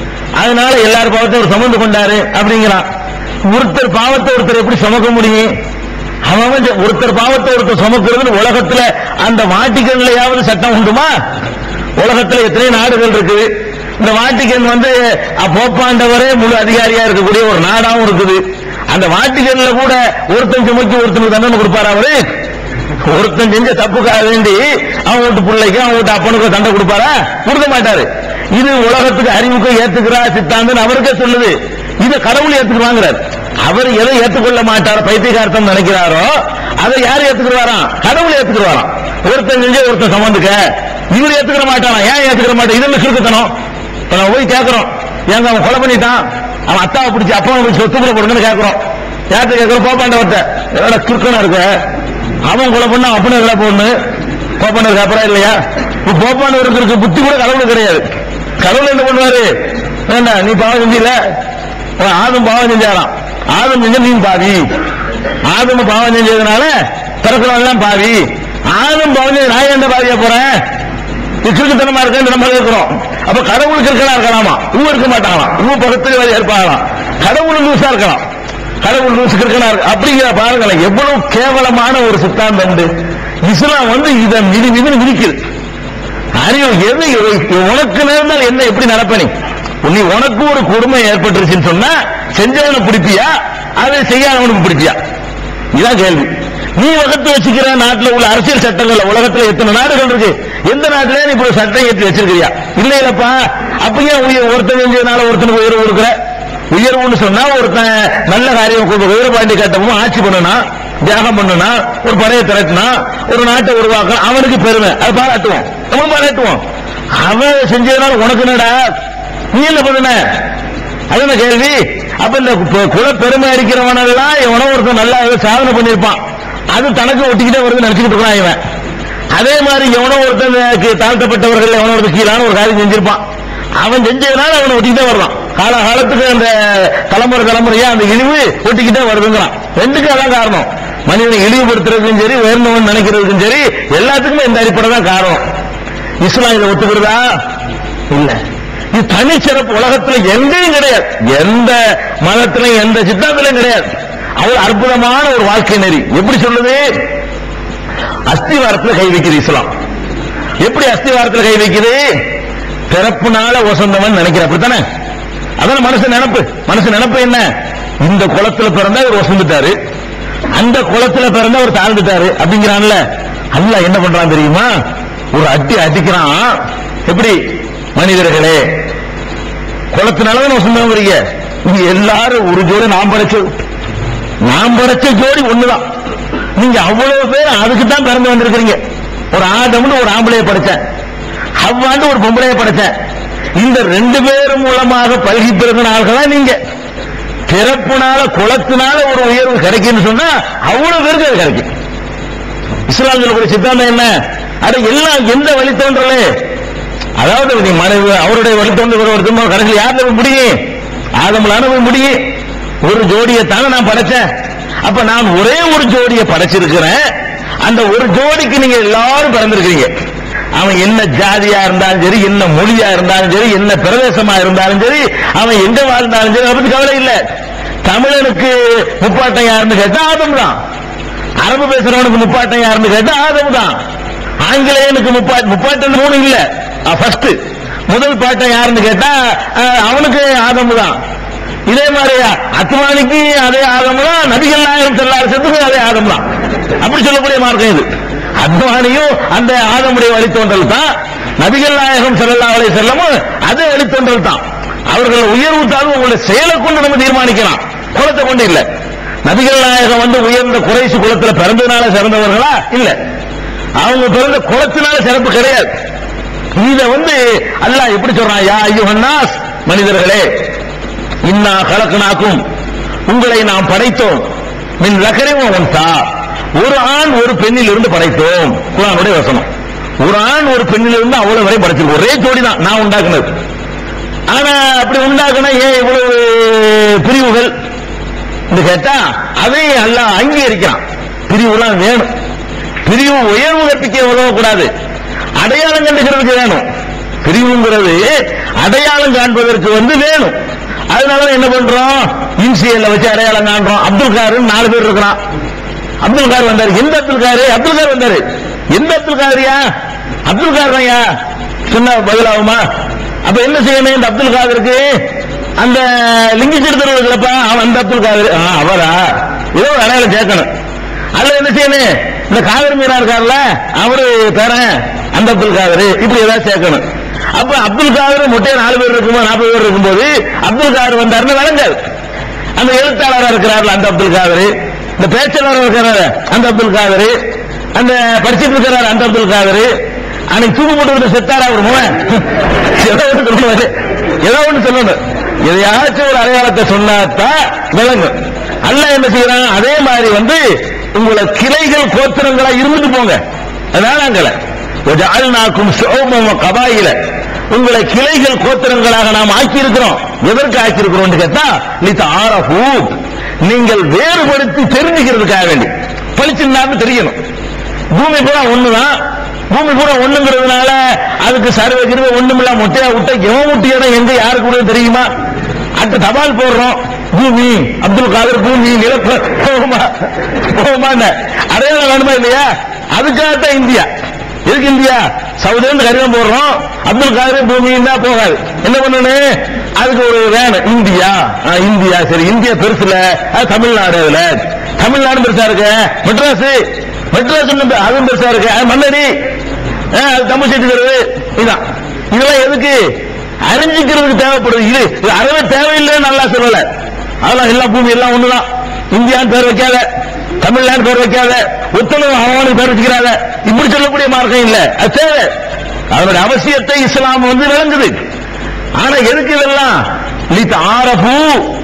அதனால எல்லார் பாவத்தையும் அவர் சுமந்து கொண்டாரு அப்படிங்கிறான் ஒருத்தர் பாவத்தை ஒருத்தர் எப்படி சுமக்க முடியும் அவன் வந்து ஒருத்தர் பாவத்தை ஒருத்தர் சுமக்கிறது உலகத்துல அந்த வாட்டிக்கன்லயாவது சட்டம் உண்டுமா உலகத்துல எத்தனை நாடுகள் இருக்குது இந்த வாட்டிக்கன் வந்து அஹ், போப்பாண்டவரே முழு அதிகாரியா இருக்கக்கூடிய ஒரு நாடாவும் இருக்குது அந்த வாட்டிக்கன்ல கூட ஒருத்தன் சுமைக்கு ஒருத்தனுக்கு தண்டனை கொடுப்பாரு அவரு ஒருத்தன் செஞ்ச தப்புக்காக வேண்டி அவன் வீட்டு பிள்ளைக்கு அவன் வீட்டு அப்பனுக்கு தண்டை கொடுப்பாரா கொடுக்க மாட்டாரு இது உலகத்துக்கு அறிவுக்கு ஏத்துக்கிறா சித்தாந்தன் அவருக்கே சொல்லுது இதை கடவுள் ஏத்துக்குவாங்கிறார் அவர் எதை ஏத்துக்கொள்ள மாட்டார் பைத்தியகார்த்தம் நினைக்கிறாரோ அதை யார் ஏத்துக்கிறாராம் கடவுள் ஏத்துக்கிறாராம் ஒருத்தன் செஞ்சு ஒருத்தன் சம்மந்துக்க இவர் ஏத்துக்கிற மாட்டானா ஏன் ஏத்துக்கிற மாட்டான் இதெல்லாம் சுருக்கத்தனம் இப்ப நம்ம போய் கேட்கிறோம் ஏங்க அவன் கொலை பண்ணிட்டான் அவன் அத்தாவை பிடிச்சி அப்பாவை பிடிச்சி சொத்து கூட போடுங்கன்னு கேட்கிறோம் யார்கிட்ட கேட்கிறோம் போப்பாண்டவர்கிட்ட எவ்வளோ கிறுக்கனா இருக்க அவன் கொலை பண்ணா அப்பனே கொலை போடணு போப்பாண்டவருக்கு அப்புறம் இல்லையா இப்ப போப்பாண்டவருக்கு இருக்க புத்தி கூட கடவுள் கிடையாது கடவுள் என்ன பண்ணுவாரு வேண்டாம் நீ பாவம் செஞ்சில உன் ஆதம் பாவம் செஞ்சாராம் ஆதம் செஞ்ச நீ பாவி ஆதம் பாவம் செஞ்சதுனால பிறக்கிறவன் எல்லாம் பாவி ஆதம் பாவம் செஞ்சு நான் என்ன பாவியா போறேன் கிறுக்குத்தனமா இருக்கேன் நம்ம இருக்கிறோம் அப்ப கடவுளுக்கு இருக்கலாம் இருக்கலாமா ஊ இருக்க மாட்டாங்களாம் ஊ பக்கத்துல வேற இருப்பாங்களாம் கடவுள் லூசா இருக்கலாம் கடவுள் லூசு கிறுக்கனா இருக்கு அப்படிங்கிற பாருங்களேன் எவ்வளவு கேவலமான ஒரு சித்தாந்தம் உண்டு இஸ்லாம் வந்து இதை மிதி மிதி மிதிக்குது அறிவு எது எது- உனக்கு நேர்ந்தால் என்ன எப்படி நடப்பனி நீ உனக்கு ஒரு கொடுமை ஏற்பட்டுருச்சுன்னு சொன்னா செஞ்சவனை பிடிப்பியா அதை செய்யாதவனுக்கு பிடிப்பியா இதான் கேள்வி நீ வகுத்து வச்சுக்கிற நாட்டுல உள்ள அரசியல் சட்டங்கள் உலகத்துல எத்தனை நாடுகள் இருக்கு எந்த நாட்டிலே நீ இப்போ ஒரு சட்டம் ஏற்றி வச்சிருக்கிறியா இல்ல இல்லப்பா அப்ப ஏன் உயர் ஒருத்தன் செஞ்சதுனால ஒருத்தனுக்கு உயர்வு கொடுக்குற உயர்வுன்னு சொன்னா ஒருத்தன் நல்ல காரியம் கொடுக்க வீரபாண்டி கட்டமும் ஆட்சி பண்ணனா தியாகம் பண்ணனா ஒரு படையை திரட்டினா ஒரு நாட்டை உருவாக்க அவனுக்கு பெருமை அதை பாராட்டுவோம் நம்ம பாராட்டுவோம் அவன் செஞ்சதுனால உனக்கு என்னடா நீ என்ன பண்ணுன அதான கேள்வி அப்ப இந்த கு- குல பெருமை அடிக்கிறவன் எல்லாம் எவனோ ஒருத்தன் நல்லா ஏதோ சாதனை பண்ணிருப்பான் அது தனக்கு ஒட்டிக்கிட்டே வருதுன்னு நினைச்சுக்கிட்டு இருக்கான் இவன் அதே மாதிரி எவனோ ஒருத்தன் கீ- தாழ்த்தப்பட்டவர்கள் எவனோ ஒருத்தன் கீழான ஒரு காரியம் செஞ்சிருப்பான் அவன் செஞ்சதுனால அவனை ஒட்டிக்கிட்டே வர்றான் கால காலத்துக்கு அந்த தலைமுறை தலைமுறையா அந்த இழிவு ஒட்டிக்கிட்டே வருதுங்கிறான் ரெண்டுக்கும் அதான் காரணம் மனிதனை இழிவுபடுத்துறதுக்கும் சரி உயர்ந்தவன் நினைக்கிறதுக்கும் சரி எல்லாத்துக்குமே இந்த அடிப்படை தான் காரணம் இஸ்லாம் இதை ஒத்துக்கிறதா இல்ல இது தனிச்சிறப்பு உலகத்துல எங்கேயும் கிடையாது எந்த மதத்திலையும் எந்த சித்தாந்திலையும் கிடையாது அவ்வளவு அற்புதமான ஒரு வாழ்க்கை நெறி எப்படி சொல்லுது அஸ்திவாரத்துல கை வைக்குது இஸ்லாம் எப்படி அஸ்திவாரத்துல கை வைக்குது பிறப்புனால வசந்தவன் நினைக்கிற அப்படித்தானே அதான் மனசு நினப்பு மனசு நினப்பு என்ன இந்த குளத்துல பிறந்தா இவர் வசந்துட்டாரு அந்த குளத்துல பிறந்தா அவர் தாழ்ந்துட்டாரு அப்படிங்கிறான்ல அல்லாஹ் என்ன பண்றான் தெரியுமா ஒரு அடி அடிக்கிறான் எப்படி மனிதர்களே குளத்தினாலதான் வசந்தவன் வரீங்க நீங்க எல்லாரும் ஒரு ஜோடி நாம் படைச்சது நாம் படைச்ச ஜோடி ஒண்ணுதான் நீங்க அவ்வளவு பேர் அதுக்கு தான் பிறந்து வந்திருக்கிறீங்க ஒரு ஆதம்னு ஒரு ஆம்பளைய படைச்சேன் ஹவ்வாண்டு ஒரு பொம்பளைய படைச்சேன் இந்த ரெண்டு பேர் மூலமாக பல்கி பிறந்த ஆள்கள் தான் நீங்க பிறப்புனால குளத்தினால ஒரு உயர்வு கிடைக்குன்னு சொன்னா அவ்வளவு பேருக்கு அது கிடைக்கும் இஸ்லாம் சொல்லக்கூடிய சித்தாந்தம் என்ன அட எல்லாம் எந்த வழி தோன்றலே அதாவது நீ மனைவி அவருடைய வழி தோன்று ஒரு கடைசியில் யார்ல போய் முடியும் ஆதமலான போய் முடியும் ஒரு ஜோடியை தானே நான் படைச்சேன் அப்ப நான் ஒரே ஒரு ஜோடியை படைச்சிருக்கிறேன் அந்த ஒரு ஜோடிக்கு நீங்க எல்லாரும் பிறந்திருக்கிறீங்க அவன் என்ன ஜாதியா இருந்தாலும் சரி என்ன மொழியா இருந்தாலும் சரி என்ன பிரதேசமா இருந்தாலும் சரி அவன் எங்க வாழ்ந்தாலும் சரி அதை பத்தி கவலை இல்லை தமிழனுக்கு முப்பாட்டம் யாருன்னு கேட்டா ஆதம் தான் அரபு பேசுறவனுக்கு முப்பாட்டம் யாருன்னு கேட்டா ஆதம் தான் ஆங்கிலேயனுக்கு முப்பாட்டு முப்பாட்டம் மூணு இல்ல ஃபர்ஸ்ட் முதல் பாட்டம் யாருன்னு கேட்டா அஹ், அவனுக்கு ஆதம் தான் இதே மாதிரி அத்மானிக்கு அதே ஆதம் தான் நபிகள் நாயகம் செல்லார் செத்துக்கு அதே ஆதம் தான் அப்படி சொல்லக்கூடிய மார்க்கம் இது அத்வானியும் அந்த ஆதமுடைய வழித்தோன்றல் தான் நபிகள் நாயகம் ஸல்லல்லாஹு அலைஹி வஸல்லமும் அது வழித்தோன்றல் தான் அவர்கள் உயர்வு தாழ்வு உங்களுடைய செயலை கொண்டு நம்ம தீர்மானிக்கலாம் குலத்தை கொண்டு இல்ல நபிகள் நாயகம் வந்து உயர்ந்த குறைசி குலத்துல பிறந்ததுனால சிறந்தவர்களா இல்ல அவங்க பிறந்த குலத்தினால சிறப்பு கிடையாது இத வந்து அல்லாஹ் எப்படி சொல்றான் யா ஐயுஹன்னாஸ் மனிதர்களே இன்னா கலக்கனாக்கும் உங்களை நாம் படைத்தோம் மின் லக்கரையும் ஒன்சா ஒரு ஆண் ஒரு பெண்ணில் இருந்து படைத்தோம் குரானுடைய வசனம் ஒரு ஆண் ஒரு பெண்ணில் இருந்து அவ்வளவு வரை படைச்சிருக்கோம் ஒரே ஜோடி தான் நான் உண்டாக்குனது ஆனா அப்படி உண்டாக்குனா ஏன் இவ்வளவு பிரிவுகள் என்று கேட்டா அதை அல்லாஹ் அங்கீகரிக்கிறான் பிரிவுலாம் வேணும் பிரிவு உயர்வு கற்பிக்க உதவக்கூடாது அடையாளம் கண்டுக்கிறதுக்கு வேணும் பிரிவுங்கிறது அடையாளம் காண்பதற்கு வந்து வேணும் அதனால என்ன பண்றோம் இன்சியல்ல வச்சு அடையாளம் காண்றோம் அப்துல் காருன்னு நாலு பேர் இருக்கிறான் அப்துல் கார் வந்தாரு எந்த அப்துல் காரு அப்துல் கார் வந்தாரு எந்த அப்துல் காரியா அப்துல் கார் தான்யா சொன்ன பதிலாகுமா அப்ப என்ன செய்யணும் இந்த அப்துல் காதருக்கு அந்த லிங்கி சிறுத்தர் இருக்கிறப்ப அவன் அந்த அப்துல் காதர் ஆ, அவரா ஏதோ ஒரு அடையாளம் சேர்க்கணும் அதுல என்ன செய்யணும் இந்த காதர் மீரா இருக்கார்ல அவரு பேரன் அந்த அப்துல் காதர் இப்படி ஏதாவது சேர்க்கணும் அப்ப அப்துல் காதர் மொட்டையை நாலு பேர் இருக்கும்போது நாற்பது பேர் இருக்கும்போது அப்துல் காதர் வந்தாருன்னு விளங்காது அந்த எழுத்தாளரா இருக்கிறார்ல அந்த அப்துல் காதர் இந்த பேச்சாளர் இருக்கிறாரு அந்த அப்துல் காதர் அந்த படிச்சிட்டு இருக்கிறாரு அந்த அப்துல் காதர் அன்னைக்கு தூக்கு போட்டு செத்தாரா ஒரு முகம் ஏதோ ஒன்று சொல்லணும் ஏதோ ஒன்று சொல்லணும் எதையாச்சும் ஒரு அடையாளத்தை சொன்னாதான் விளங்கும் அல்லாஹ் என்ன செய்யறான் அதே மாதிரி வந்து உங்களை கிளைகள் கோத்திரங்களா இருந்துட்டு போங்க அதனால நாக்கும் சோமம் கபாயில உங்களை கிளைகள் கோத்திரங்களாக நாம் ஆக்கி இருக்கிறோம் எதற்கு ஆக்கி இருக்கிறோம் கேட்டா லித் ஆரஃபு நீங்கள் வேறுபடுத்தி தெரிஞ்சுக்கிறதுக்காக வேண்டி பளிச்சுன்னு தெரியணும் பூமி பூரா ஒண்ணுதான் பூமி பூரா ஒண்ணுங்கிறதுனால அதுக்கு சர்வே கிருவே ஒண்ணுமில்ல மொட்டையா விட்ட எவன் முட்டியதை எங்க யாருக்கு கூட தெரியுமா அட்டு தபால் போடுறோம் பூமி அப்துல் காதர் பூமி நிலப்ப போகுமா போகுமா அடையாளம் வேணுமா இல்லையா அதுக்காகத்தான் இந்தியா எதுக்கு இந்தியா சவுதியிலிருந்து கடிதம் போடுறோம் அப்துல் காதர் பூமின்னா போகாது என்ன பண்ணணும் அதுக்கு ஒரு வேணும் இந்தியா ஆ, இந்தியா சரி இந்தியா பெருசுல அது தமிழ்நாடு அதுல தமிழ்நாடு பெருசா இருக்கு மெட்ராஸ் மெட்ராஸ் இன்னும் பெ- அதுவும் பெருசா இருக்கு அது மன்னடி ஆ, அது தமிழ் செட்டி தருது இதான் இதெல்லாம் எதுக்கு அறிஞ்சிக்கிறதுக்கு தேவைப்படுது இது இது அறவே தேவையில்லைன்னு நல்லா சொல்லல அதெல்லாம் எல்லா பூமி எல்லாம் ஒண்ணுதான் இந்தியான்னு பேர் வைக்காத தமிழ்நாடு பேர் வைக்காத உத்தரவு அவனுக்கு பேர் வச்சுக்கிறாத இப்படி சொல்லக்கூடிய மார்க்கம் இல்ல அது தேவை அதனுடைய அவசியத்தை இஸ்லாம் வந்து விளங்குது ஆனா எதுக்கு இதெல்லாம் லித் ஆரபு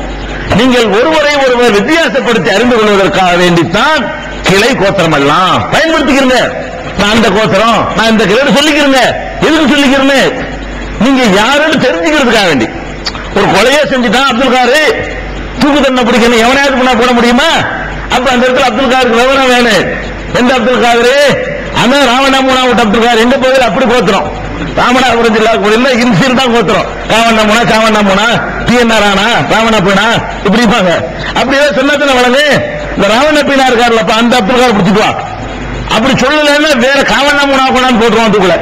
நீங்கள் ஒருவரை ஒருவர் வித்தியாசப்படுத்தி அறிந்து கொள்வதற்காக வேண்டித்தான் கிளை கோத்திரம் எல்லாம் பயன்படுத்திக்கிறங்க நான் அந்த கோத்திரம் நான் இந்த கிளை சொல்லிக்கிறேங்க எதுக்கு சொல்லிக்கிறேன்னு நீங்க யாருன்னு தெரிஞ்சுக்கிறதுக்காக வேண்டி ஒரு கொலையே செஞ்சுட்டான் அப்துல் காரு தூக்கு தண்டனை பிடிக்கணும் எவனையாவது பண்ணா போட முடியுமா அப்ப அந்த இடத்துல அப்துல் காருக்கு விவரம் வேணும் எந்த அப்துல் காரு அந்த ராவணாமுனா விட்டு அப்துல் கார் எங்க பகுதியில் அப்படி கோத்துறோம் ராமநாதபுரம் ஜில்லா கோயில்ல இன்சில் தான் கோத்துறோம் ராவணாமுனா சாவண்ணாமுனா டிஎன்ஆர் ஆனா ராவணப்பீனா இப்படி இருப்பாங்க அப்படி ஏதாவது சொன்னதுல வழங்கு இந்த ராவணப்பீனா இருக்காருல்லப்ப அந்த அப்துல் கார் பிடிச்சிக்குவா அப்படி சொல்லலைன்னா வேற காவண்ணா மூணா கொண்டாந்து போட்டுருவோம் அதுக்குள்ள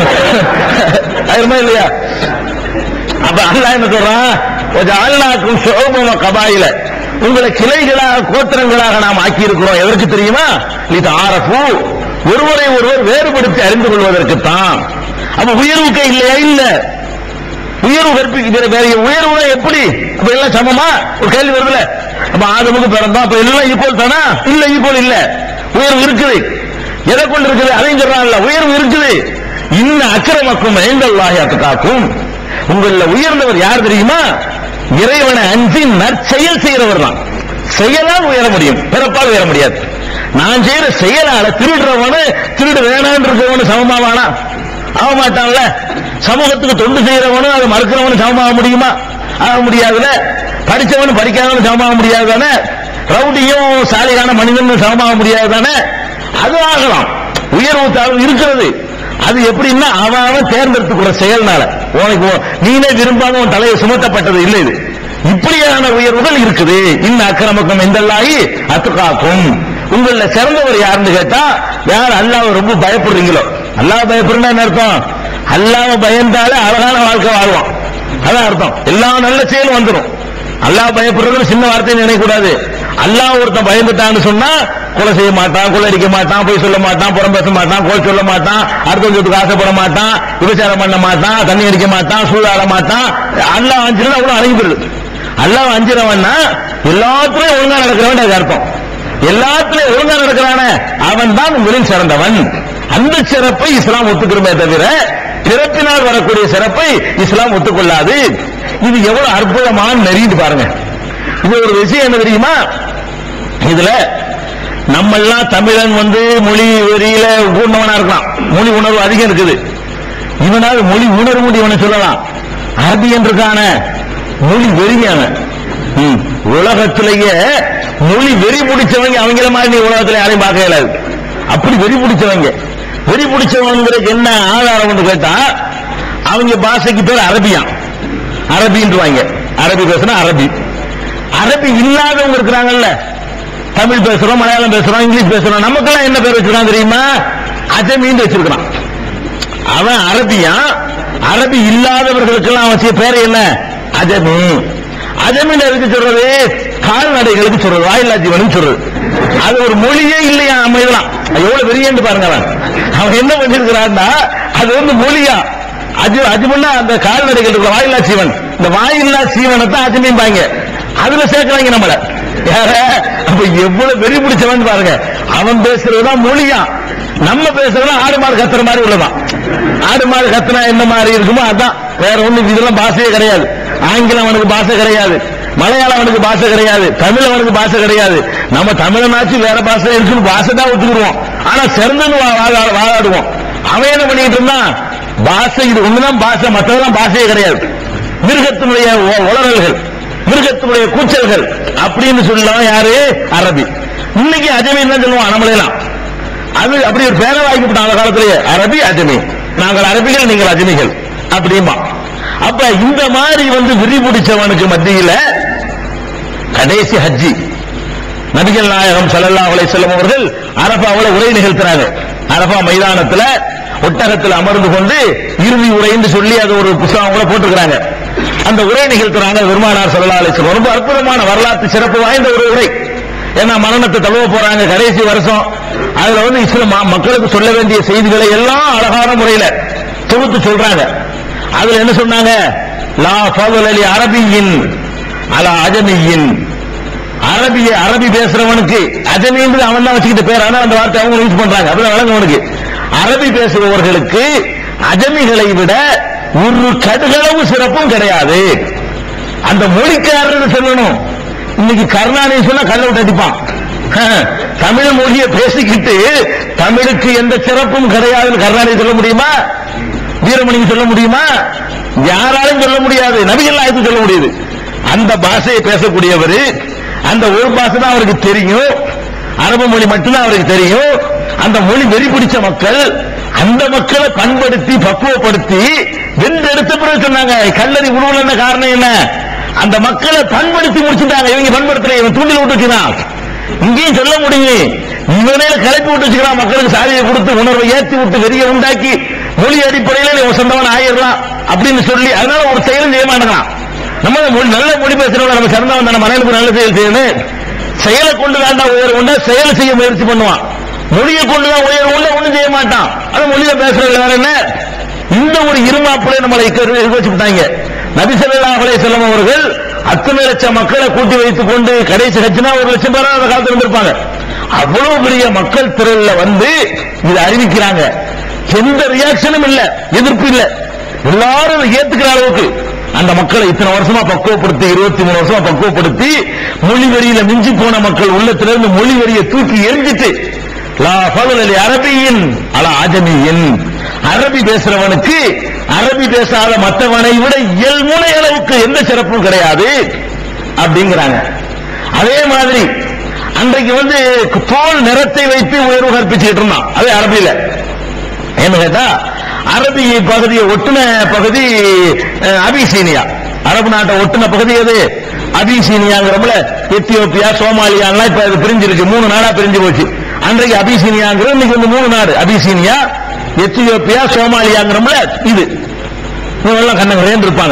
அதுமா இல்லையா அப்ப அல்லாஹ் என்ன சொல்றான் கொஞ்சம் அல்லாக்கும் சோபம கபாயில உங்களை கிளைகளாக கோத்திரங்களாக நாம் ஆக்கி இருக்கிறோம் எதற்கு தெரியுமா இது ஆரப்பு ஒருவரை ஒருவர் வேறுபடுத்தி அறிந்து கொள்வதற்குத்தான் அப்ப உயர்வுக்கு இல்லையா இல்ல உயர்வு கற்பிக்கிற வேற உயர்வு எப்படி அப்ப எல்லாம் சமமா ஒரு கேள்வி வருதுல அப்ப ஆதமுக்கு பிறந்தோம் அப்ப எல்லாம் ஈக்குவல் தானா இல்ல ஈக்குவல் இல்ல உயர்வு இருக்குது எதை கொண்டு இருக்குது அதையும் சொல்றான்ல உயர்வு இருக்குது இன்ன அக்கிரமக்கும் ஐந்தல்லாஹி அத்துக்காக்கும் உங்கள உயர்ந்தவர் யார் தெரியுமா இறைவனை அஞ்சி நற்செயல் செய்யறவர் தான் செயலால் உயர முடியும் பிறப்பால் உயர முடியாது நான் செய்யற செயலால திருடுறவனு திருடு வேணான்னு இருக்கவனு சமமாவானா ஆக மாட்டான்ல சமூகத்துக்கு தொண்டு செய்யறவனும் அதை மறுக்கிறவனு சமமாக முடியுமா ஆக முடியாதுல படிச்சவனும் படிக்காதவனும் சமமாக முடியாது தானே ரவுடியும் சாலிகான மனிதனும் சமமாக முடியாது தானே அது ஆகலாம் உயர்வு தாழ்வு இருக்கிறது அது எப்படின்னா அவன் அவன் தேர்ந்தெடுத்துக்கிற செயல்னால உனக்கு உன் நீனே விரும்பாம உன் தலையை சுமத்தப்பட்டது இல்லை இது இப்படியான உயர்வுகள் இருக்குது இந்த அக்கிரமக்கம் எந்தல்லாகி அத்துக்காக்கும் உங்கள சிறந்தவர் யாருன்னு கேட்டா யார் அல்லாஹ் ரொம்ப பயப்படுறீங்களோ அல்லாஹ் பயப்படுறா என்ன அர்த்தம் அல்லாஹ் பயந்தாலே அழகான வாழ்க்கை வாழ்வான் அதான் அர்த்தம் எல்லா நல்ல செயலும் வந்துடும் அல்லாஹ் பயப்படுறது சின்ன வார்த்தை நினைக்க கூடாது அல்லாஹ் ஒருத்தன் பயந்துட்டான்னு சொன்னா கொலை செய்ய மாட்டான் கொள்ளடிக்க மாட்டான் பொய் சொல்ல மாட்டான் புறம் பேச மாட்டான் கோல் சொல்ல மாட்டான் அடுத்தவங்களுக்கு ஆசைப்பட மாட்டான் விபச்சாரம் பண்ண மாட்டான் தண்ணி அடிக்க மாட்டான் சூதாட மாட்டான் அல்லாஹ் அஞ்சினா அவ்வளவு அடங்கி போயிடுது அல்லாஹ் அஞ்சிரவன்னா எல்லாத்துலயும் ஒழுங்கா நடக்கிறவன் அது அர்த்தம் எல்லாத்துலயும் ஒழுங்கா நடக்கிறான அவன் தான் உங்களில் சிறந்தவன் அந்த சிறப்பை இஸ்லாம் ஒத்துக்கிறமே தவிர பிறப்பினால் வரக்கூடிய சிறப்பை இஸ்லாம் ஒத்துக்கொள்ளாது இது எவ்வளவு அற்புதமான நெறின்னு பாருங்க இது ஒரு விஷயம் என்ன தெரியுமா இதுல நம்ம எல்லாம் தமிழன் வந்து மொழி வெறியில கூர்ந்தவனா இருக்கலாம் மொழி உணர்வு அதிகம் இருக்குது இவனால் மொழி உணர்வு முடியவனை சொல்லலாம் அரபியன் இருக்கான மொழி வெறியான ம், உலகத்திலேயே மொழி வெறி பிடிச்சவங்க அவங்கள மாதிரி நீ உலகத்துல யாரையும் பார்க்க இயலாது அப்படி வெறி பிடிச்சவங்க வெறி பிடிச்சவங்களுக்கு என்ன ஆதாரம் கேட்டா அவங்க பாஷைக்கு பேர் அரபியான் அரபின்றுவாங்க அரபி பேசுனா அரபி அரபி இல்லாதவங்க இருக்கிறாங்கல்ல தமிழ் பேசுறோம் மலையாளம் பேசுறோம் இங்கிலீஷ் பேசுறோம் நமக்கெல்லாம் என்ன பேர் வச்சிருக்கான் தெரியுமா அஜமின்னு வச்சிருக்கான் அவன் அரபியான் அரபி இல்லாதவர்களுக்கெல்லாம் வச்ச பேர் என்ன அஜமி அஜமின் எதுக்கு சொல்றது கால்நடைகளுக்கு சொல்றது வாயில்லா ஜீவனுக்கு சொல்றது அது ஒரு மொழியே இல்லையா நம்ம இதெல்லாம் அது எவ்வளவு பெரியன்னு பாருங்க அவன் அவன் என்ன பண்ணிருக்கிறான்னா அது வந்து மொழியா அஜு அஜுமன்னா அந்த கால்நடைகள் இருக்கிற வாயில்லா ஜீவன் இந்த வாயில்லா ஜீவனை தான் அஜமிம்பாங்க அதுல சேர்க்கிறாங்க நம்மள யார அப்ப எவ்வளவு வெறி பிடிச்சவன் பாருங்க அவன் பேசுறதுதான் மொழியா நம்ம பேசுறதுலாம் ஆடு மாடு கத்துற மாதிரி உள்ளதான் ஆடு மாடு கத்துனா என்ன மாதிரி இருக்குமோ அதான் வேற ஒண்ணு இதெல்லாம் பாஷையே கிடையாது ஆங்கிலம் அவனுக்கு பாஷை கிடையாது மலையாளம் அவனுக்கு பாஷை கிடையாது தமிழ் அவனுக்கு பாஷை கிடையாது நம்ம தமிழனாச்சு வேற பாஷை இருக்குன்னு பாஷை தான் ஒத்துக்குருவோம் ஆனா சிறந்தது வா- வாழா- வாழாடுவோம் அவன் என்ன பண்ணிட்டு இருந்தான் பாஷை இது ஒண்ணுதான் பாஷை மற்றதெல்லாம் பாஷையே கிடையாது மிருகத்தினுடைய உ- உளறல்கள் மிருகத்தினுடைய கூச்சல்கள் அப்படின்னு சொல்லலாம் யாரு அரபி இன்னைக்கு அஜமீன் தான் சொல்லுவான் நம்மளெல்லாம் அது அப்படி ஒரு பேரை வாங்கிவிட்டான் அந்த காலத்திலேயே அரபி அஜமி நாங்கள் அரபிகள் நீங்கள் அஜமிகள் அப்படிமா அப்ப இந்த மாதிரி வந்து விரி பிடிச்சவனுக்கு மத்தியில கடைசி ஹஜ்ஜி நபிகள் நாயகம் ஸல்லல்லாஹு அலைஹி வஸல்லம் அவர்கள் அரபாவுல உரை நிகழ்த்துறாங்க அரபா மைதானத்துல ஒட்டகத்தில் அமர்ந்து கொண்டு இறுதி உரைன்னு சொல்லி அது ஒரு புத்தகம் கூட போட்டுக்கிறாங்க அந்த உரை நிகழ்த்துறாங்க பெருமானார் ஸல்லல்லாஹு அலைஹி வஸல்லம் ரொம்ப அற்புதமான வரலாற்று சிறப்பு வாய்ந்த ஒரு உரை ஏன்னா மரணத்தை தழுவ போறாங்க கடைசி வருஷம் அதுல வந்து இஸ்லாம் ம- மக்களுக்கு சொல்ல வேண்டிய செய்திகளை எல்லாம் அழகான முறையில தொகுத்து சொல்றாங்க அதுல என்ன சொன்னாங்க லா ஃபதுல் அலி அரபியின் அலா அஜமியின் அரபிய அரபி பேசுறவனுக்கு அஜமின்றது அவன் தான் வச்சுக்கிட்ட பேர் ஆனா அந்த வார்த்தை அவங்க யூஸ் பண்றாங்க அப்படிதான் வழங்க அவனுக்கு அரபி பேசுபவர்களுக்கு அஜமிகளை விட ஒரு கடுகளவு சிறப்பும் கிடையாது அந்த மொழிக்காரர் சொல்லணும் இன்னைக்கு கருணாநிதி சொன்னா கல்ல விட்டு அடிப்பான் ஹம், தமிழ் மொழியை பேசிக்கிட்டு தமிழுக்கு எந்த சிறப்பும் கிடையாதுன்னு கருணாநிதி சொல்ல முடியுமா வீரமணிக்கு சொல்ல முடியுமா யாராலும் சொல்ல முடியாது நபிகள் நாயகம் சொல்ல முடியுது அந்த பாஷையை பேசக்கூடியவர் அந்த ஒரு பாஷை தான் அவருக்கு தெரியும் அரபு மொழி மட்டும்தான் அவருக்கு தெரியும் அந்த மொழி வெறி பிடிச்ச மக்கள் அந்த மக்களை பண்படுத்தி பக்குவப்படுத்தி வென்றெடுத்த பிறகு சொன்னாங்க கல்லறி உருவல் காரணம் என்ன அந்த மக்களை பண்படுத்தி முடிச்சுட்டாங்க இவங்க பண்படுத்தல இவன் தூண்டில் விட்டு வச்சுக்கிறான் இங்கேயும் சொல்ல முடியும் இவனே கிளப்பி விட்டு வச்சுக்கிறான் மக்களுக்கு சாதியை கொடுத்து உணர்வை ஏத்தி விட்டு வெறிய உண்டாக்கி மொழி அடிப்படையில் நீ உன் சொந்தவன் ஆயிடலாம் அப்படின்னு சொல்லி அதனால ஒரு செயலும் செய்ய மாட்டேங்கிறான் நம்ம அந்த மொழி நல்ல மொழி பேசுறவங்க நம்ம சிறந்தவன் தானே மனைவிக்கு நல்ல செயல் செய்யணும் செயலை கொண்டு தான் உயர் உண்டா செயலை செய்ய முயற்சி பண்ணுவான் மொழியை கொண்டு தான் உயர் உண்டா ஒண்ணும் செய்ய மாட்டான் அது மொழியை பேசுறதுல வேற என்ன இந்த ஒரு இருமாப்புல நம்மளை வச்சுட்டாங்க நபி ஸல்லல்லாஹு அலைஹி வஸல்லம் அவர்கள் அத்தனை லட்சம் மக்களை கூட்டி வைத்துக் கொண்டு கடைசி ஹஜ்னா ஒரு லட்சம் பேரா அந்த காலத்துல இருந்திருப்பாங்க அவ்வளவு பெரிய மக்கள் திரள்ல வந்து இதை அறிவிக்கிறாங்க எந்த ரியாக்ஷனும் இல்ல எதிர்ப்பு இல்ல எல்லாரும் இதை ஏத்துக்கிற அளவுக்கு அந்த மக்களை இத்தனை வருஷமா பக்குவப்படுத்தி இருபத்தி மூணு வருஷமா பக்குவப்படுத்தி மொழி வரியில மிஞ்சி போன மக்கள் உள்ளத்திலிருந்து மொழி வரியை தூக்கி எரிஞ்சிட்டு லா ஃபதுல் அலி அரபியின் அலா ஆஜமியின் அரபி பேசுறவனுக்கு அரபி பேசாத மற்றவனை விட இயல்முனை அளவுக்கு எந்த சிறப்பும் கிடையாது அப்படிங்கிறாங்க அதே மாதிரி அன்றைக்கு வந்து தோல் நிறத்தை வைத்து உயர்வு கற்பிச்சுக்கிட்டு இருந்தான் அது அரபியில என்ன கேட்டா அரபி பகுதியை ஒட்டுன பகுதி அஹ், அபிசீனியா அரபு நாட்டை ஒட்டுன பகுதி எது அபிசீனியாங்கிறப்பல எத்தியோப்பியா சோமாலியாலாம் இப்ப அது பிரிஞ்சிருக்கு மூணு நாடா பிரிஞ்சு போச்சு அன்றைக்கு அபிசீனியாங்கிறது இன்னைக்கு வந்து மூணு நாடு அபிசீனியா எத்தியோப்பியா சோமாலியாங்கிறப்பல இது இவங்கெல்லாம் கண்ணங்கரேன்னு இருப்பாங்க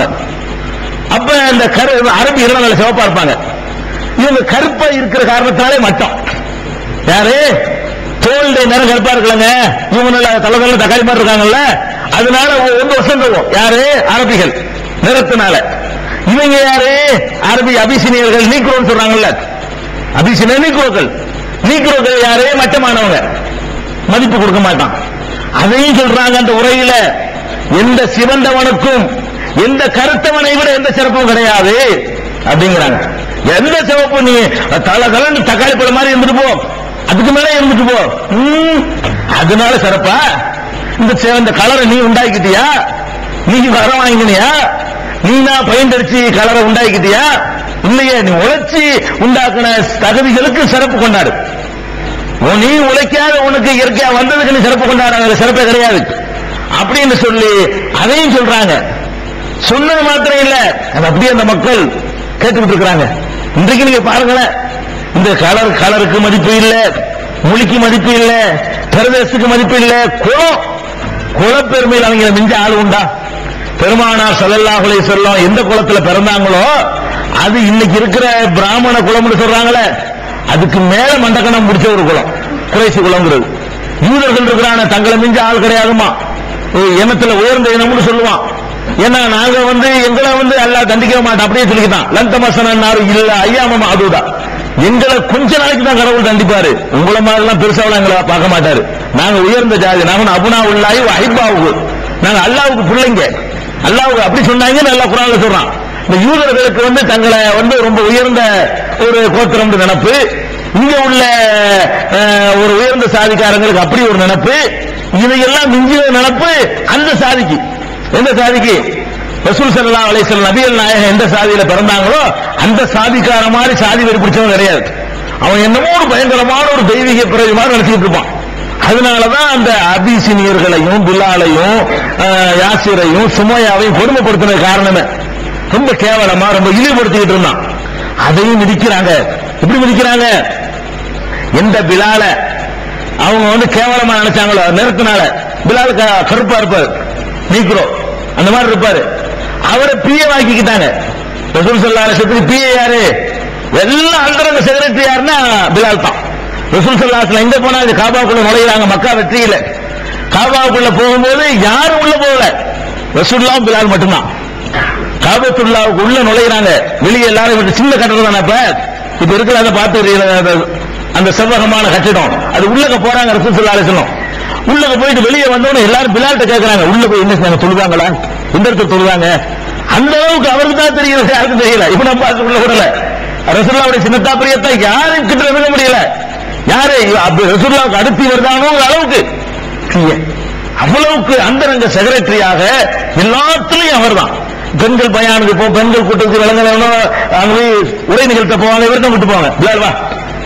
அப்ப இந்த கரு அரபி நல்ல சிவப்பா இருப்பாங்க இவங்க கருப்பா இருக்கிற காரணத்தாலே மட்டம் யாரு தோல்டை நிறம் கருப்பா இருக்கலங்க இவங்க நல்ல தலை தலை தக்காளி மாதிரி இருக்காங்கல்ல அதனால ஒ- வந்து வசந்தவோம் யாரு அரபிகள் நிறத்தினால இவங்க யாரு அரபி அபிசினியர்கள் நீக்ரோன்னு சொல்றாங்கல்ல அபிசினிய நீக்ரோக்கள் நீக்ரோக்கள் யாரு மட்டமானவங்க மதிப்பு கொடுக்க மாட்டான் அதையும் சொல்றாங்க அந்த உரையில எந்த சிவந்தவனுக்கும் எந்த கருத்தவனை விட எந்த சிறப்பும் கிடையாது அப்படிங்கிறாங்க எந்த சிவப்பு நீ தலை கலந்து தக்காளி பழம் மாதிரி இருந்துட்டு போ அதுக்கு மேல இருந்துட்டு போ ம், அதனால சிறப்பா இந்த சி- இந்த கலரை நீ உண்டாக்கிட்டியா நீ வரம் வாங்கினியா நீ தான் பயன்படுத்தி கலரை உண்டாக்கிட்டியா இல்லையே நீ உழைச்சி உண்டாக்குன தகுதிகளுக்கு சிறப்பு கொண்டாடு உன் நீ உழைக்காத உனக்கு இயற்கையா வந்ததுக்கு நீ சிறப்பு கொண்டாடுறாங்க சிறப்பே கிடையாது அப்படின்னு சொல்லி அதையும் சொல்றாங்க சொன்னது மாத்திரம் இல்ல அது அப்படியே அந்த மக்கள் கேட்டுக்கிட்டு இருக்கிறாங்க இன்றைக்கு நீங்க பாருங்களேன் இந்த கலர் கலருக்கு மதிப்பு இல்ல மொழிக்கு மதிப்பு இல்ல பிரதேசத்துக்கு மதிப்பு இல்ல குலம் குலப்பெருமையில் அவங்க மிஞ்ச ஆள் உண்டா பெருமானார் ஸல்லல்லாஹு அலைஹி வஸல்லம் எந்த குலத்துல பிறந்தாங்களோ அது இன்னைக்கு இருக்கிற பிராமண குலம்னு சொல்றாங்களே அதுக்கு மேல மண்டக்கணம் முடிச்ச ஒரு குலம் குறைசி குலம்ங்கிறது யூதர்கள் இருக்கிறான தங்களை மிஞ்ச ஆள் கிடையாதுமா ஒரு இனத்துல உயர்ந்த இனம்னு சொல்லுவான் ஏன்னா நாங்க வந்து எங்களை வந்து அல்லாஹ் தண்டிக்க மாட்டோம் அப்படியே சொல்லிக்கிட்டான் லந்த மசனாரு இல்ல ஐயாமமா அதுதான் எங்களை கொஞ்ச நாளைக்கு தான் கடவுள் தண்டிப்பாரு உங்களை மாதிரிலாம் பெருசாவெல்லாம் எங்களை பார்க்க மாட்டாரு நாங்க உயர்ந்த ஜாதி நாங்க அபுனா உள்ளாயி ஐபாவுக்கு நாங்க அல்லாவுக்கு பிள்ளைங்க அல்லாவுக்கு அப்படி சொன்னாங்க நல்லா குரான்ல சொல்றான் இந்த யூதர்களுக்கு வந்து தங்களை வந்து ரொம்ப உயர்ந்த ஒரு கோத்திரம் நினைப்பு இங்க உள்ள அஹ், ஒரு உயர்ந்த சாதிக்காரங்களுக்கு அப்படி ஒரு நினைப்பு இதையெல்லாம் மிஞ்சிய நினைப்பு அந்த சாதிக்கு எந்த சாதிக்கு ரசூல் ஸல்லல்லாஹு அலைஹி வஸல்லம் நபிகள் நாயகம் எந்த சாதியில பிறந்தாங்களோ அந்த சாதிக்கார மாதிரி சாதி வெறி பிடிச்சவன் கிடையாது அவன் என்னமோ ஒரு பயங்கரமான ஒரு தெய்வீக பிறகு மாதிரி நினைச்சிட்டு இருப்பான் அதனாலதான் அந்த அபிசினியர்களையும் பில்லாலையும் அஹ், யாசிரையும் சுமையாவையும் கொடுமைப்படுத்தின காரணமே ரொம்ப கேவலமா ரொம்ப இழிவுபடுத்திக்கிட்டு இருந்தான் அதையும் மிதிக்கிறாங்க எப்படி மிதிக்கிறாங்க எந்த பிலால அவங்க வந்து கேவலமா நினைச்சாங்களோ நிறத்தினால பிலால் க- கருப்பா இருப்பாரு நீக்ரோ அந்த மாதிரி இருப்பாரு அவரை பிய வாக்கிக்கிட்டாங்க ரசூல் ஸல்லல்லாஹு அலைஹி வஸல்லம் பிய யாரு எல்லாம் அந்தரங்க செக்ரட்டரி யாருன்னா பிலால் தான் ரசூல் ஸல்லல்லாஹு அலைஹி வஸல்லம் எங்க போனாங்க காபாக்குள்ள நுழையிறாங்க மக்கா வெற்றியில காபாக்குள்ள போகும்போது யாரும் உள்ள போகல ரசூல்லா பிலால் மட்டும்தான் காபத்துல்லாவுக்கு உள்ள நுழையிறாங்க வெளியே எல்லாரும் விட்டு சின்ன கட்டடம் தானே அப்ப இப்ப இருக்கிற அதை பார்த்து இருக்கீங்களா, அந்த- அந்த செவ்வகமான கட்டிடம் அது உள்ளக போறாங்க ரசூல் அலிசலம் உள்ளக போயிட்டு வெளியே வந்தோடனே எல்லாரும் பிலால்ட்ட கேட்கறாங்க உள்ள போய் என்ன செய்றாங்க, தொழுதாங்களா எந்த இடத்துல தொழுதாங்க அந்த அளவுக்கு அவருக்கு தான் தெரியுது யாருக்கும் தெரியல இப்ப நம்ம பார்த்து உள்ள விடல ரசூல்லாவுடைய சின்னத்தா பிரியத்தை யாரும் கிட்ட இருக்க முடியல யாரு அப்ப ரசூல்லாவுக்கு அடுத்து வருதானோ அளவுக்கு இல்லையே. அவ்வளவுக்கு அந்தரங்க செக்ரட்டரியாக எல்லாத்துலயும் அவர்தான் பெண்கள் பயானுக்கு போ பெண்கள் கூட்டத்துக்கு விளங்கணும் அங்க போய் உரை நிகழ்த்த போவாங்க இவர்தான் கூட்டு போவாங்க பிலால் வா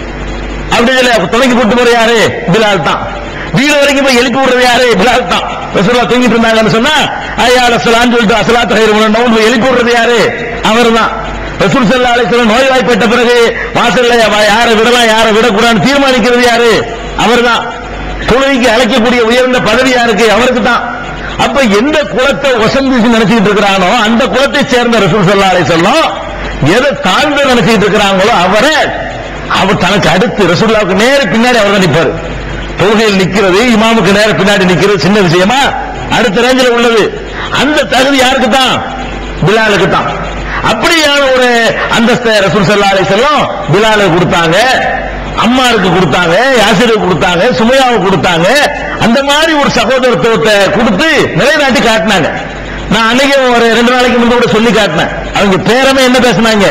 அப்படி இல்ல துணைக்கு கூட்டு போற யாரு பிலால் தான் வீடு வரைக்கும் போய் எழுப்பி விடுறது யாரு பிலால் தான் ரசூல்லா தூங்கிட்டு இருந்தாங்கன்னு சொன்னா ஐயா அசலான்னு சொல்லிட்டு அசலாத்த கயிறு போய் எழுப்பி விடுறது யாரு அவர்தான் ரசூல் சல்லா அலிஸ்லாம் நோய் வாய்ப்பட்ட பிறகு வாசல்ல வா- யாரை விடலாம் யாரை விடக்கூடாதுன்னு தீர்மானிக்கிறது யாரு அவர்தான் தொழுகைக்கு அழைக்கக்கூடிய உயர்ந்த பதவி யாருக்கு அவருக்கு தான் அப்ப எந்த குலத்தை வசந்தி நினைச்சிட்டு இருக்கிறானோ அந்த குலத்தை சேர்ந்த ரசூல் சல்லா அலிஸ்லாம் எதை தாழ்ந்து நினைச்சிட்டு இருக்கிறாங்களோ அவரை அவர் தனக்கு அடுத்து ரசூல்லாவுக்கு நேர பின்னாடி அவர் தான் நிற்பாரு தொழுகையில் நிக்கிறது இமாமுக்கு நேர பின்னாடி நிக்கிறது சின்ன விஷயமா அடுத்த ரேஞ்சில் உள்ளது அந்த தகுதி யாருக்கு தான் பிலாலுக்கு தான் அப்படியான ஒரு அந்தஸ்தை ரசூல் ஸல்லல்லாஹு அலைஹி வஸல்லம் பிலாலுக்கு கொடுத்தாங்க அம்மாருக்கு கொடுத்தாங்க யாசிருக்கு கொடுத்தாங்க சுமையாவுக்கு கொடுத்தாங்க அந்த மாதிரி ஒரு சகோதரத்துவத்தை கொடுத்து நிலைநாட்டி காட்டினாங்க நான் அன்னைக்கு ஒரு ரெண்டு நாளைக்கு முன்பு கூட சொல்லி காட்டினேன் அவங்க பேரமே என்ன பேசினாங்க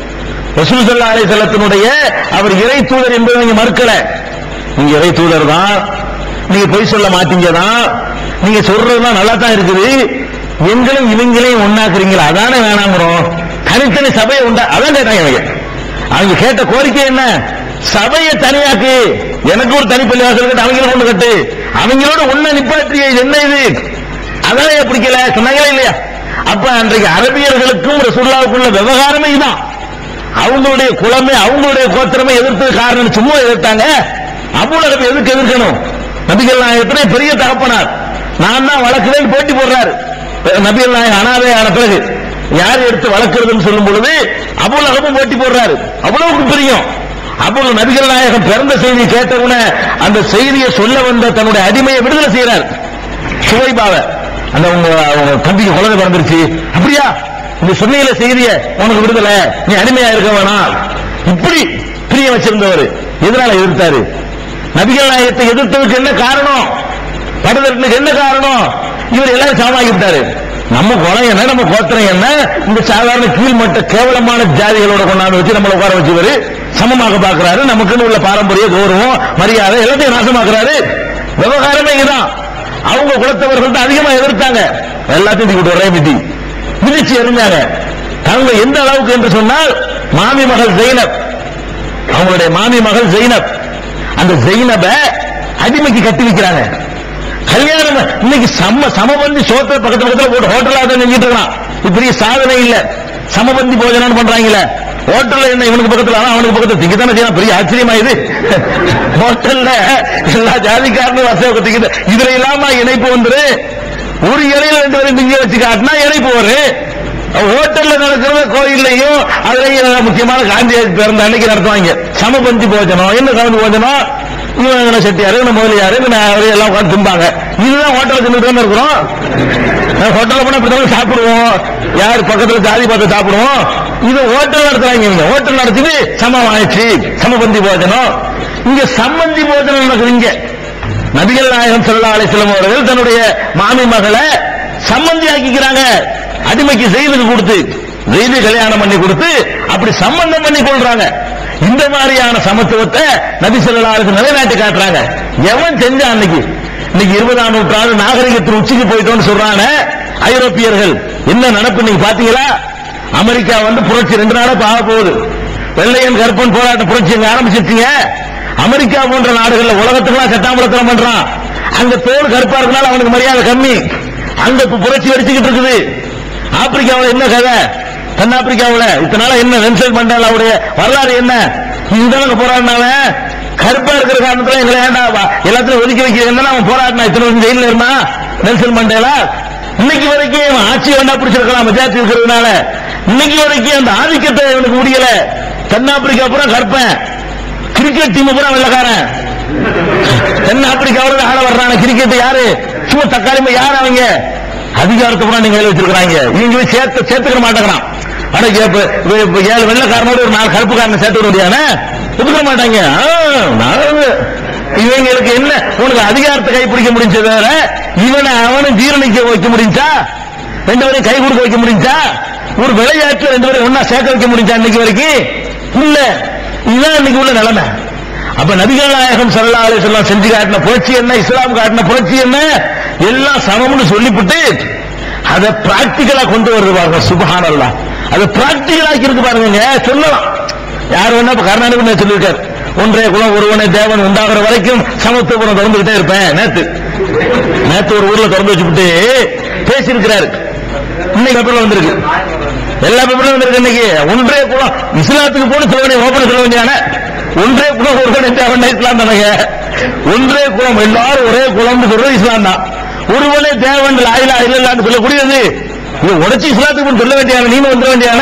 ரசூல் சல்லா அலை செல்லத்தினுடைய அவர் இறை தூதர் என்பதை நீங்க மறுக்கல நீங்க இறை தூதர் தான் நீங்க பொய் சொல்ல மாட்டீங்க தான் நீங்க சொல்றதுலாம் நல்லா தான் இருக்குது எங்களும் இவங்களையும் ஒண்ணாக்குறீங்களா அதானே வேணாங்கிறோம் தனித்தனி சபையை உண்டா அதான் கேட்டாங்க இவங்க அவங்க கேட்ட கோரிக்கை என்ன சபையை தனியாக்கு எனக்கு ஒரு தனிப்பள்ளி வாசல் கட்டு அவங்களும் கொண்டு கட்டு அவங்களோட ஒண்ணா நிப்பாட்டிய என்ன இது அதானே பிடிக்கல சொன்னாங்களா இல்லையா அப்ப அன்றைக்கு அரபியர்களுக்கும் ரசூல்லாவுக்குள்ள விவகாரமே இதுதான் அவங்களுடைய குலமே அவங்களுடைய கோத்திரமே எதிர்த்தது காரணம் சும்மா எதிர்த்தாங்க அபுலகப் எதுக்கு எதிர்க்கணும் நபிகள் நாயகத்திலே பெரிய தகப்பனார் நான் தான் வளர்க்கிறேன் போட்டி போடுறாரு நபிகள் நாயகம் அனாதை ஆன பிறகு யார் எடுத்து வளர்க்கிறதுன்னு சொல்லும் பொழுது அபுலகமும் போட்டி போடுறாரு அவ்வளவுக்கு பிரியம் அப்பொழுது நபிகள் நாயகம் பிறந்த செய்தி கேட்டவுடனே அந்த செய்தியை சொல்ல வந்த தன்னுடைய அடிமையை விடுதலை செய்யறார் சுவைபாவ அந்த உங்க உங்க தம்பிக்கு குழந்தை பிறந்துருச்சு அப்படியா இந்த சொன்னையில செய்திய உனக்கு விடுதலை நீ அடிமையா இருக்க வேணாம் இப்படி பிரிய வச்சிருந்தவர் எதனால எதிர்த்தாரு நபிகள் நாயகத்தை எதிர்த்ததுக்கு என்ன காரணம் படுதற்கு என்ன காரணம் இவர் எல்லாரும் சமமாகி விட்டாரு நம்ம குலம் என்ன நம்ம கோத்திரம் என்ன இந்த சாதாரண கீழ்மட்ட கேவலமான ஜாதிகளோட கொண்டாந்து வச்சு நம்மளை உட்கார வச்சுவாரு சமமாக பார்க்கிறாரு நமக்குன்னு உள்ள பாரம்பரிய கௌரவம் மரியாதை எல்லாத்தையும் நாசமாக்குறாரு விவகாரமே இதுதான் அவங்க குலத்தவர்கள் தான் அதிகமா எதிர்த்தாங்க எல்லாத்தையும் தூக்கிட்டு ஒரே மிதி மிதிச்சு எறிஞ்சாங்க அவங்க எந்த அளவுக்கு என்று சொன்னால் மாமி மகள் ஜெயினப் அவங்களுடைய மாமி மகள் ஜெயினப் அந்த ஜெயினப அடிமைக்கு கட்டி வைக்கிறாங்க கல்யாணம் இன்னைக்கு சம சமபந்தி சோத்த பக்கத்து பக்கத்துல போட்டு ஹோட்டலா தான் செஞ்சுட்டு இருக்கான் இது பெரிய சாதனை இல்ல சமபந்தி போஜனம் பண்றாங்கல்ல ஹோட்டல்ல என்ன இவனுக்கு பக்கத்துல ஆனா அவனுக்கு பக்கத்துல திங்க தானே செய்யணும் பெரிய ஆச்சரியமா இது ஹோட்டல்ல எல்லா ஜாதிக்காரனும் வசதி திங்க இதுல இல்லாம இணைப்பு வந்துரு ஒரு இலையில ரெண்டு பேரும் திங்க வச்சு காட்டினா இணைப்பு வரும் ஹோட்டல்ல நடக்கிறத கோயில்லையும் அதுலயும் முக்கியமான காந்தி பிறந்த அன்னைக்கு நடத்துவாங்க சமபந்தி போஜனம் என்ன சமபந்தி போஜனம் இவன் செட்டியாரு இவன் முதலியாரு இவன் அவரு எல்லாம் உட்கார்ந்து திம்பாங்க இதுதான் ஹோட்டல்ல தின்னுட்டு தானே இருக்கிறோம் ஹோட்டல்ல போனா இப்படி சாப்பிடுவோம் யார் பக்கத்துல ஜாதி பார்த்து சாப்பிடுவோம் இது ஹோட்டல் நடத்துறாங்க இவங்க ஹோட்டல் நடத்திட்டு சமம் ஆயிடுச்சு சமபந்தி போஜனம் இங்க சம்பந்தி போஜனம் நடக்குது இங்க நபிகள் நாயகம் ஸல்லல்லாஹு அலைஹி வஸல்லம் அவர்கள் தன்னுடைய மாமி மகளை சம்பந்தி ஆக்கிக்கிறாங்க அடிமைக்கு செய்து கொடுத்து செய்து கல்யாணம் பண்ணி கொடுத்து அப்படி சம்பந்தம் பண்ணி கொள்றாங்க இந்த மாதிரியான சமத்துவத்தை நபி ஸல்லல்லாஹு அலைஹி வஸல்லம் நிலைநாட்டி காட்டுறாங்க எவன் செஞ்சான் அன்னைக்கு இன்னைக்கு இருபதாம் நூற்றாண்டு நாகரிகத்தின் உச்சிக்கு போயிட்டோம்னு சொல்றாங்க ஐரோப்பியர்கள் என்ன நடப்பு நீங்க பாத்தீங்களா அமெரிக்கா வந்து புரட்சி ரெண்டு நாளா பாக போகுது வெள்ளையன் கருப்பன் போராட்ட புரட்சி அங்க ஆரம்பிச்சிருக்கீங்க அமெரிக்கா போன்ற நாடுகள்ல உலகத்துக்குலாம் சட்டாம்பலத்தனம் பண்றான் அங்க தோல் கருப்பா இருக்கனால அவனுக்கு மரியாதை கம்மி அங்க இப்ப புரட்சி வெடிச்சுக்கிட்டு இருக்குது ஆப்பிரிக்காவுல என்ன கதை தென்னாப்பிரிக்காவுல இத்தனால என்ன நெல்சன் மண்டேலாவுடைய வரலாறு என்ன இதுதான் போராடினால கருப்பா இருக்கிற காரணத்துல எங்களை ஏண்டா வா- எல்லாத்தையும் ஒதுக்கி வைக்கிறீங்கன்னா அவன் போராடினா இத்தனை வருஷம் ஜெயில இருந்தா நெல்சன் மண்டேலா இன்னைக்கு வரைக்கும் இவன் ஆட்சி வேண்டா பிடிச்சிருக்கலாம் மெஜாரிட்டி இருக்கிறதுனால இன்னைக்கு வரைக்கும் அந்த ஆதிக்கத்தை இவனுக்கு முடியல தென்னாப்பிரிக்கா பூரா கற்பேன் கிரிக்கெட் டீம் பூரா வெள்ளக்காரன் தென்னாப்பிரிக்காவோட ஆட வர்றாங்க கிரிக்கெட் யாரு சும்மா தக்காளி யாரு அவங்க அதிகாரத்தை பூரா நீங்க கையில வச்சிருக்காங்க இவங்க சேர்த்து சேர்த்துக்க மாட்டேங்கிறான் அட இப்ப இப்ப- இப்ப ஏழு வெள்ளக்காரனோட ஒரு நாலு கருப்புக்காரனை சேர்த்து விட முடியாதுன்னு ஒதுக்க மாட்டாங்க ஆ, நான் இவங்களுக்கு என்ன உனக்கு அதிகாரத்தை கைப்பிடிக்க முடிஞ்ச வேற இவனை அவனும் ஜீரணிக்க வைக்க முடிஞ்சா ரெண்டு பேரையும் கை கொடுக்க வைக்க முடிஞ்சா ஒரு விளையாட்டுல ரெண்டு பேரும் ஒன்னா சேர்க்க வைக்க முடிஞ்சா இன்னைக்கு வரைக்கும் இல்ல இதுதான் இன்னைக்கு உள்ள நிலைமை அப்ப நபிகள் நாயகம் ஸல்லல்லாஹு அலைஹி வஸல்லம் செஞ்சு காட்டின புரட்சி என்ன இஸ்லாம் காட்டின புரட்சி என்ன எல்லாம் சமம்னு சொல்லிவிட்டு அதை பிராக்டிக்கலா கொண்டு வருது பாருங்க சுபஹானல்லாஹ் அதை பிராக்டிக்கல் ஆக்கி இருக்கு பாருங்க சொல்லலாம் யார் வேணா இப்ப கருணாநிதி சொல்லியிருக்காரு ஒன்றே குலம் ஒருவனே தேவன் உண்டாகிற வரைக்கும் சமத்துவம் திறந்துகிட்டே இருப்பேன் நேத்து நேத்து ஒரு ஊர்ல திறந்து வச்சுக்கிட்டு பேசியிருக்கிறாரு இன்னைக்கு பேப்பர்ல வந்திருக்கு எல்லா பேப்பர்ல வந்திருக்கு இன்னைக்கு ஒன்றே குலம் இஸ்லாத்துக்கு போன சொல்ல வேண்டிய ஓபன் சொல்ல வேண்டியான ஒன்றே குலம் ஒருவனே தேவன் இஸ்லாம் தானங்க ஒன்றே குலம் எல்லாரும் ஒரே குலம்னு சொல்றது இஸ்லாம் தான் ஒருவனே தேவன் லாயிலா இல்லல்லான்னு சொல்லக்கூடியது இது உடைச்சு இஸ்லாத்துக்கு போய் சொல்ல வேண்டியான நீங்க வந்துட வேண்டியான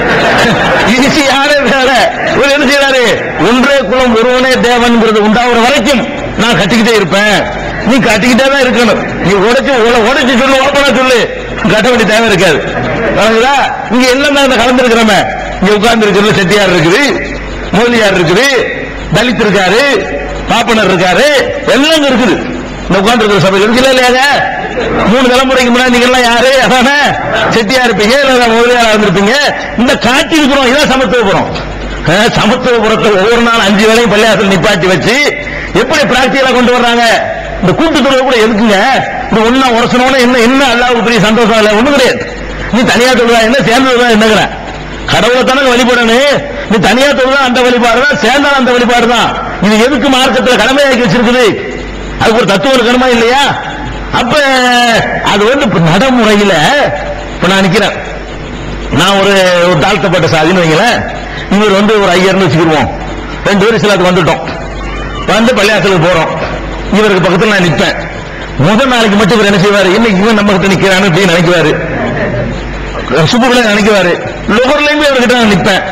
இது யாரே வேற இவர் என்ன செய்யறாரு ஒன்றே குலம் ஒருவனே தேவன்ங்கிறது உண்டாகிற வரைக்கும் நான் கட்டிக்கிட்டே இருப்பேன் நீ கட்டிக்கிட்டே தான் இருக்கணும் நீ உடைச்சு உல- உடைச்சு சொல்லு ஓப்பனா சொல்லு கட்ட வேண்டிய தேவை இருக்காது வணங்குதா இங்க எல்லாம் தான் கலந்துருக்கிறோமே இங்க உட்கார்ந்து இருக்கிறது செட்டியார் இருக்குது முதலியார் இருக்குது தலித் இருக்காரு பாப்பனர் இருக்காரு எல்லாம் இங்க இருக்குது இந்த உட்கார்ந்து இருக்கிற சபையில் இருக்குல்ல இல்லையாங்க மூணு தலைமுறைக்கு முன்னாடி நீங்க எல்லாம் யாரு அதானே செட்டியா இருப்பீங்க இல்ல முதலியாரா இருந்திருப்பீங்க இந்த காட்டி இருக்கிறோம் இதான் சமத்துவபுரம் அஹ், சமத்துவபுரத்தை ஒவ்வொரு நாள் அஞ்சு வேளையும் பள்ளியாசல் நிப்பாட்டி வச்சு எப்படி பிராக்டிகலா கொண்டு வர்றாங்க இந்த கூட்டுத்துறை கூட எதுக்குங்க இந்த ஒன்னா உரசனோட என்ன என்ன அல்லாவுக்கு பெரிய சந்தோஷம் இல்லை ஒண்ணு கிடையாது நீ தனியா தொழுதா என்ன சேர்ந்து தொழுதா என்னங்கிற கடவுளை தானே வழிபடணும் நீ தனியா தொழுதா அந்த வழிபாடு தான் சேர்ந்தாலும் அந்த வழிபாடு தான் இது எதுக்கு மார்க்கத்துல கடமையாக்கி வச்சிருக்குது அதுக்கு ஒரு தத்துவம் இருக்கணுமா இல்லையா அப்ப அது வந்து இப்ப நடைமுறையில இப்ப நான் நிக்கிறேன் நான் ஒரு ஒரு தாழ்த்தப்பட்ட சாதின்னு வைங்களேன் இவர் வந்து ஒரு ஐயர்னு வச்சுக்கிடுவோம் ரெண்டு பேரும் சிலத்துக்கு வந்துட்டோம் வந்து பள்ளியாசலுக்கு போறோம் இவருக்கு பக்கத்துல நான் நிப்பேன் முதல் நாளைக்கு மட்டும் இவர் என்ன செய்வாரு இன்னைக்கு இவன் நம்ம கிட்ட நிக்கிறான்னு அப்படின்னு நினைக்குவாரு சுப்புகளை நினைக்குவாரு லோகர்ல இருந்து இவர்கிட்ட நான் நிப்பேன்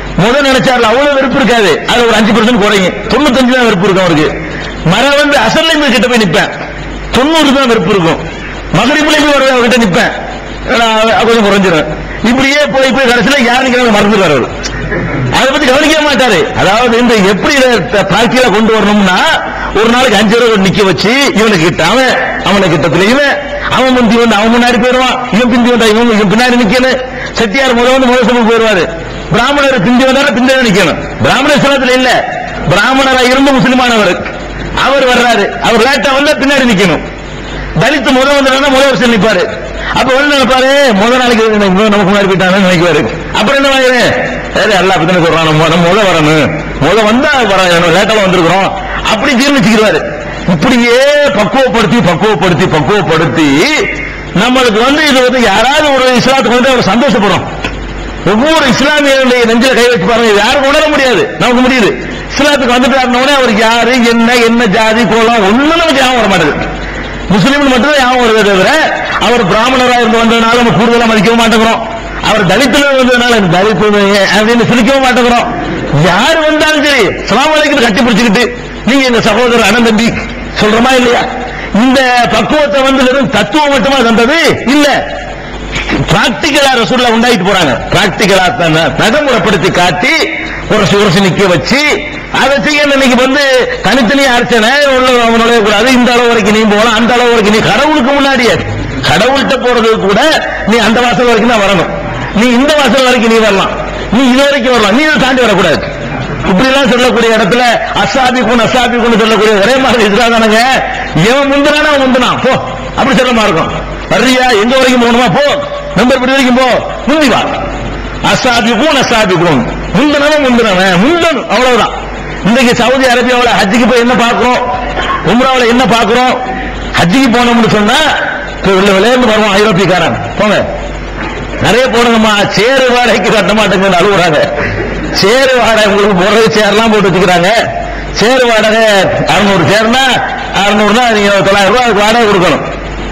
முதல் நினைச்சார்ல அவ்வளவு வெறுப்பு இருக்காது அது ஒரு அஞ்சு பர்சன்ட் குறையும் தொண்ணூத்தஞ்சு தான் வெறுப்பு இருக்கும் அவருக்கு மரம் வந்து அசல்லைமே கிட்ட போய் நிப்பேன் தொண்ணூறு தான் வெறுப்பு இருக்கும் மகரிப்புலையுமே வர அவர்கிட்ட நிப்பேன் நான் கொஞ்சம் குறைஞ்சிரும் இப்படியே போய் போய் கடைசியில யார் நிக்கிறாங்க மறந்துடுவார் அவர் அதை பத்தி கவனிக்க மாட்டாரு அதாவது இந்த எப்படி பிராக்டிகலா கொண்டு வரணும்னா ஒரு நாளைக்கு அஞ்சு ரூபா நிக்க வச்சு இவனுக்கு கிட்ட அவன் அவனுக்கு கிட்டத்துல இவன் அவன் முந்தி வந்து அவன் முன்னாடி போயிடுவான் இவன் பிந்தி வந்தா இவன் இவன் பின்னாடி நிக்கணும் செட்டியார் முத வந்து முதல் சபைக்கு போயிடுவாரு பிராமணர் பிந்தி வந்தாலும் பின்னாடி நிக்கணும் பிராமணர் சிலத்துல இல்ல பிராமணரா இருந்து முஸ்லிமானவர் அவர் வர்றாரு அவர் லேட்டா வந்தா பின்னாடி நிக்கணும் தலித்து முத வந்தா முதல் வருஷம் நிப்பாரு அப்ப வந்து நினைப்பாரு முத நாளைக்கு இவன் நமக்கு முன்னாடி போயிட்டான்னு நினைக்குவாரு அப்புறம் என்ன வாங்குது சரி அல்ல அப்படித்தானே சொல்றான் நம்ம நம்ம முத வரணும் முத வந்தா வர லேட்டால வந்திருக்கிறோம் அப்படி ஜீர்ணிச்சுக்கிறாரு இப்படியே பக்குவப்படுத்தி பக்குவப்படுத்தி பக்குவப்படுத்தி நம்மளுக்கு வந்து இது வந்து யாராவது ஒரு இஸ்லாத்துக்கு வந்து அவர் சந்தோஷப்படும் ஒவ்வொரு இஸ்லாமியருடைய நெஞ்சில கை வச்சு பாருங்க இது யாருக்கும் உணர முடியாது நமக்கு முடியுது இஸ்லாத்துக்கு வந்துட்டாருனோடனே அவருக்கு யாரு என்ன என்ன ஜாதி கோலம் ஒண்ணும் நமக்கு ஞாபகம் வர மாட்டேங்குது முஸ்லீம் மட்டும் தான் ஞாபகம் வருதே தவிர அவர் பிராமணரா இருந்து வந்ததுனால நம்ம கூடுதலா மதிக்கவும் மாட்டேங்கிறோம் அவர் தலித்துல வந்ததுனால எனக்கு தலித்து அப்படின்னு சிரிக்கவும் மாட்டேங்கிறோம் யார் வந்தாலும் சரி சலாம் அலைக்கு கட்டி பிடிச்சுக்கிட்டு நீங்க எங்க சகோதரர் அண்ணன் தம்பி சொல்றோமா இல்லையா இந்த பக்குவத்தை வந்து வெறும் தத்துவம் மட்டுமா தந்தது இல்ல பிராக்டிகலா ரசூல்ல உண்டாயிட்டு போறாங்க பிராக்டிகலா நடைமுறைப்படுத்தி காட்டி ஒரு சுரசு நிக்க வச்சு அதை செய்ய இன்னைக்கு வந்து தனித்தனியா அர்ச்சனை உள்ள அவன் நுழையக்கூடாது இந்த அளவு வரைக்கும் நீ போகலாம் அந்த அளவு வரைக்கும் நீ கடவுளுக்கு முன்னாடியே கடவுள்கிட்ட போறது கூட நீ அந்த வாசல் வரைக்கும் தான் வரணும் நீ இந்த வாசல் வரைக்கும் நீ வரலாம் நீ இது வரைக்கும் வரலாம் நீ இதை தாண்டி வரக்கூடாது இப்படி எல்லாம் சொல்லக்கூடிய இடத்துல அசாபி குண் அசாபி குண் சொல்லக்கூடிய ஒரே மாதிரி இருக்கிறாங்க எவன் முந்தினானா அவன் முந்தினான் போ அப்படி சொல்ல இருக்கும் வர்றியா எங்க வரைக்கும் போகணுமா போ நம்பர் இப்படி வரைக்கும் போ முந்தி வா அசாபி குண் அசாபி குண் முந்தினவன் முந்தினவன் முந்தன் அவ்வளவுதான் இன்றைக்கு சவுதி அரேபியாவில் ஹஜ்ஜுக்கு போய் என்ன பார்க்கிறோம் உம்ராவில் என்ன பார்க்கிறோம் ஹஜ்ஜுக்கு போனோம்னு சொன்னா விளையாண்டு வருவான் ஐரோப்பியக்காரன் போங்க நிறைய போடுங்கம்மா சேரு வாடகைக்கு கட்ட மாட்டேங்கன்னு அழுகுறாங்க சேரு வாடகை உங்களுக்கு போடுறது சேர்லாம் போட்டு வச்சுக்கிறாங்க சேரு வாடகை அறுநூறு சேர்னா அறுநூறுனா நீங்க தொள்ளாயிரம் ரூபாய் அதுக்கு வாடகை கொடுக்கணும்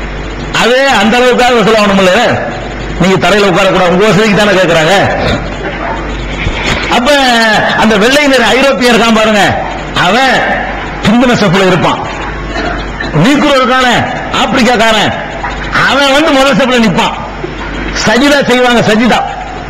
அதே அந்த அளவுக்காக வசூல் ஆகணும்ல நீங்க தரையில உட்காரக்கூடாது உங்க வசதிக்கு தானே கேட்கறாங்க அப்ப அந்த வெள்ளை நிற ஐரோப்பியர் இருக்கான் பாருங்க அவன் பிந்தின செப்புல இருப்பான் நீக்குற இருக்கான ஆப்பிரிக்காக்காரன் அவன் வந்து முதல் செப்புல நிப்பான் சஜிதா செய்வாங்க சஜிதா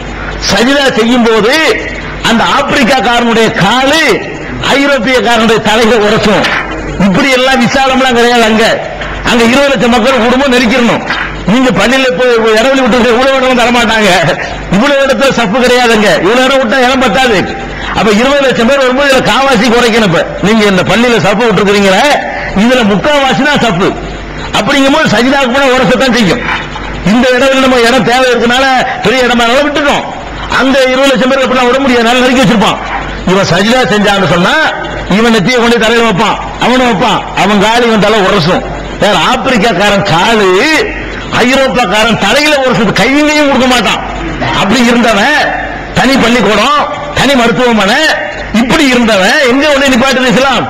சஜிதா செய்யும் போது அந்த ஆப்பிரிக்காக்காரனுடைய காலு ஐரோப்பியக்காரனுடைய தலைகளை உரசும் இப்படி எல்லாம் விசாலம்லாம் கிடையாது அங்க அங்க இருபது லட்சம் மக்கள் குடும்பம் நெருக்கிடணும் நீங்க பள்ளியில போய் இடவெளி விட்டு இவ்வளவு இடம் தர மாட்டாங்க இவ்வளவு இடத்துல சப்பு கிடையாதுங்க இவ்வளவு இடம் விட்டா இடம் பத்தாது அப்ப இருபது லட்சம் பேர் வரும்போது இதுல காவாசி குறைக்கணும் இப்ப நீங்க இந்த பள்ளியில சப்பு விட்டுருக்கீங்களே இதுல முக்காவாசி தான் சப்பு அப்படிங்கும்போது சஜிதாவுக்கு போனா உரசத்தான் செய்யும் இந்த இடத்துல நம்ம இடம் தேவை இருக்கனால பெரிய இடமா இருந்தாலும் விட்டுட்டோம் அங்க இருபது லட்சம் பேர் எப்படிலாம் விட முடியாது நல்லா நறுக்கி வச்சிருப்பான் இவன் சஜிதா செஞ்சான்னு சொன்னா இவன் நெத்திய கொண்டு தலையில வைப்பான் அவனும் வைப்பான் அவன் காலி இவன் தலை உரசும் வேற ஆப்பிரிக்காக்காரன் காலு ஐரோப்பாக்காரன் தலையில உரசுது கையிலையும் கொடுக்க மாட்டான் அப்படி இருந்தவன் தனி பள்ளிக்கூடம் தனி மருத்துவமனை இப்படி இருந்தவன் எங்க உடனே நிப்பாட்டு இஸ்லாம்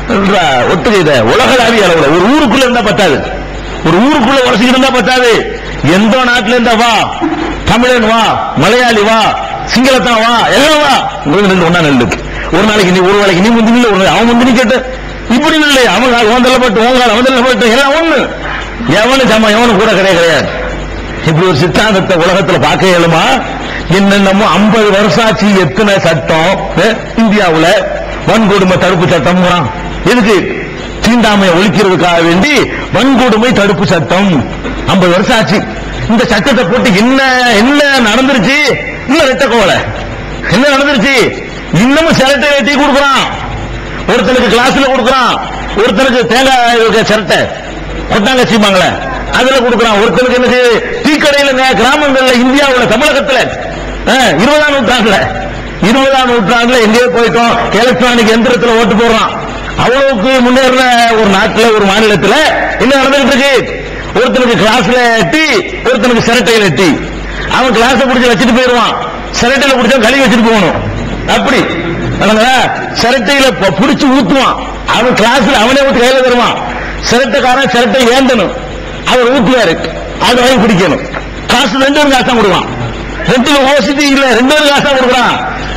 ஒத்துக்க இத உலகளாவிய அளவுல ஒரு ஊருக்குள்ள இருந்தா பத்தாது ஒரு ஊருக்குள்ள உரசிக்கிட்டு இருந்தா பத்தாது எந்த நாட்டுல இருந்தா வா தமிழன் வா மலையாளி வா சிங்களத்தான் வா எல்லாம் வா உங்களுக்கு நெல் ஒன்னா நெல்லு ஒரு நாளைக்கு நீ ஒரு நாளைக்கு நீ முந்தி நில்லு, ஒரு நாளைக்கு அவன் முந்தி நிக்கட்டு இப்படி இல்லை அவன் கால் ஓந்தல பட்டு உன் கால் அவந்தல பட்டு எல்லாம் ஒண்ணு எவனு ஜமா எவனு கூட கிடையாது கிடையாது இப்படி ஒரு சித்தாந்தத்தை உலகத்துல பார்க்க இயலுமா என்னென்னமோ ஐம்பது வருஷம் ஆச்சு எத்தனை சட்டம் அஹ், இந்தியாவுல வன்கொடுமை தடுப்பு சட்டம் எதுக்கு தீண்டாமையை ஒழிக்கிறதுக்காக வேண்டி வன்கொடுமை தடுப்பு சட்டம் ஐம்பது வருஷம் ஆச்சு இந்த சட்டத்தை போட்டு என்ன என்ன நடந்துருச்சு இல்ல ரெட்ட கோவலை என்ன நடந்துருச்சு இன்னமும் சிரட்டை டீ கொடுக்குறான் ஒருத்தனுக்கு கிளாஸ்ல கொடுக்குறான் ஒருத்தனுக்கு தேங்காய் சிரட்டை கொட்டாங்கச்சிப்பாங்களே அதுல கொடுக்குறான் ஒருத்தனுக்கு என்ன செய்யுது டீ கடையில நே- கிராமங்கள்ல இந்தியாவுல தமிழகத்துல அஹ், இருபதாம் நூற்றாண்டுல இருபதாம் நூற்றாண்டுல எங்கேயோ போயிட்டோம் எலக்ட்ரானிக் எந்திரத்துல ஓட்டு போடுறான் அவ்வளவுக்கு முன்னேறின ஒரு நாட்டுல ஒரு மாநிலத்துல என்ன நடந்துகிட்டு இருக்கு ஒருத்தனுக்கு கிளாஸ்ல டீ ஒருத்தனுக்கு சிரட்டையில டீ அவன் கிளாஸ பிடிச்சி வச்சுட்டு போயிடுவான் சிரட்டையில பிடிச்சா கழுவி வச்சுட்டு போகணும் அப்படி அதனால சிரட்டையில ப- பிடிச்சு ஊத்துவான் அவன் கிளாஸ்ல அவனே ஊத்து கையில தருவான் சிரட்டைக்காரன் சிரட்டை ஏந்தணும் அவர் ஊத்துவாரு அது வாங்கி குடிக்கணும் காசு ரெண்டு பேரும் காசா கொடுவான் ரெண்டு ஓசிட்டி இல்ல ரெண்டு பேரும் காசா கொடுக்குறான்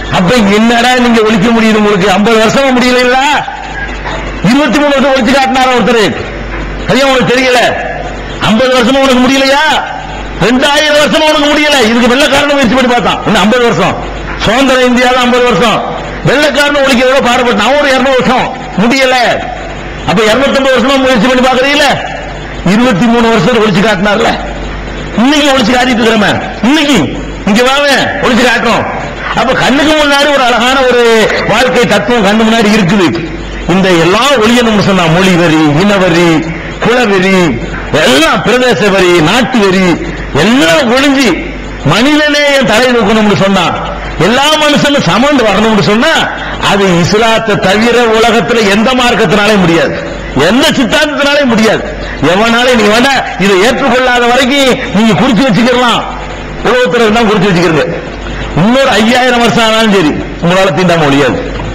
அப்ப என்னடா நீங்க ஒழிக்க முடியுது உங்களுக்கு 50 வருஷமா முடியல இருபத்தி மூணு வருஷம் ஒழிச்சு காட்டினாரா ஒருத்தர் அது உனக்கு தெரியல 50 வருஷமா உனக்கு முடியலையா ரெண்டாயிரம் வருஷமா உனக்கு முடியல இதுக்கு வெள்ளக்காரன் முயற்சி பண்ணி பார்த்தான் இன்னும் 50 வருஷம் சுதந்திர இந்தியாவில் 50 வருஷம் வெள்ளக்காரன் ஒழிக்க எவ்வளவு பாடுபட்டான் அவன் ஒரு 200 வருஷம் முடியல அப்ப 250 வருஷமா முயற்சி பண்ணி பாக்குறீங்கள இருபத்தி மூணு வருஷம் ஒழிச்சு காட்டினார்ல இன்னைக்கு ஒழிச்சு காட்டிட்டு இருக்கிறோமே இன்னைக்கு இங்க வாங்க ஒழிச்சு காட்டுறோம் அப்ப கண்ணுக்கு முன்னாடி ஒரு அழகான ஒரு வாழ்க்கை தத்துவம் கண்ணு முன்னாடி இருக்குது இந்த எல்லாம் ஒழியணும்னு சொன்னா மொழி வரி இனவரி குலவெறி எல்லாம் பிரதேச வரி நாட்டு வரி எல்லாம் ஒழிஞ்சு மனிதனே என் தலை தூக்கணும்னு சொன்னா எல்லா மனுஷனும் சமந்து வரணும்னு சொன்னா அது இஸ்லாத்தை தவிர உலகத்துல எந்த மார்க்கத்தினாலே முடியாது எந்த சித்தாந்தத்தினாலே முடியாது எவனாலே நீங்க வேணா இதை ஏற்றுக்கொள்ளாத வரைக்கும் நீங்க குறிச்சு வச்சுக்கலாம் உலகத்துல தான் குறிச்சு வச்சுக்கிறது இன்னொரு ஐயாயிரம் வருஷம் ஆனாலும் சரி உங்களால தீண்டாம ஒழியாது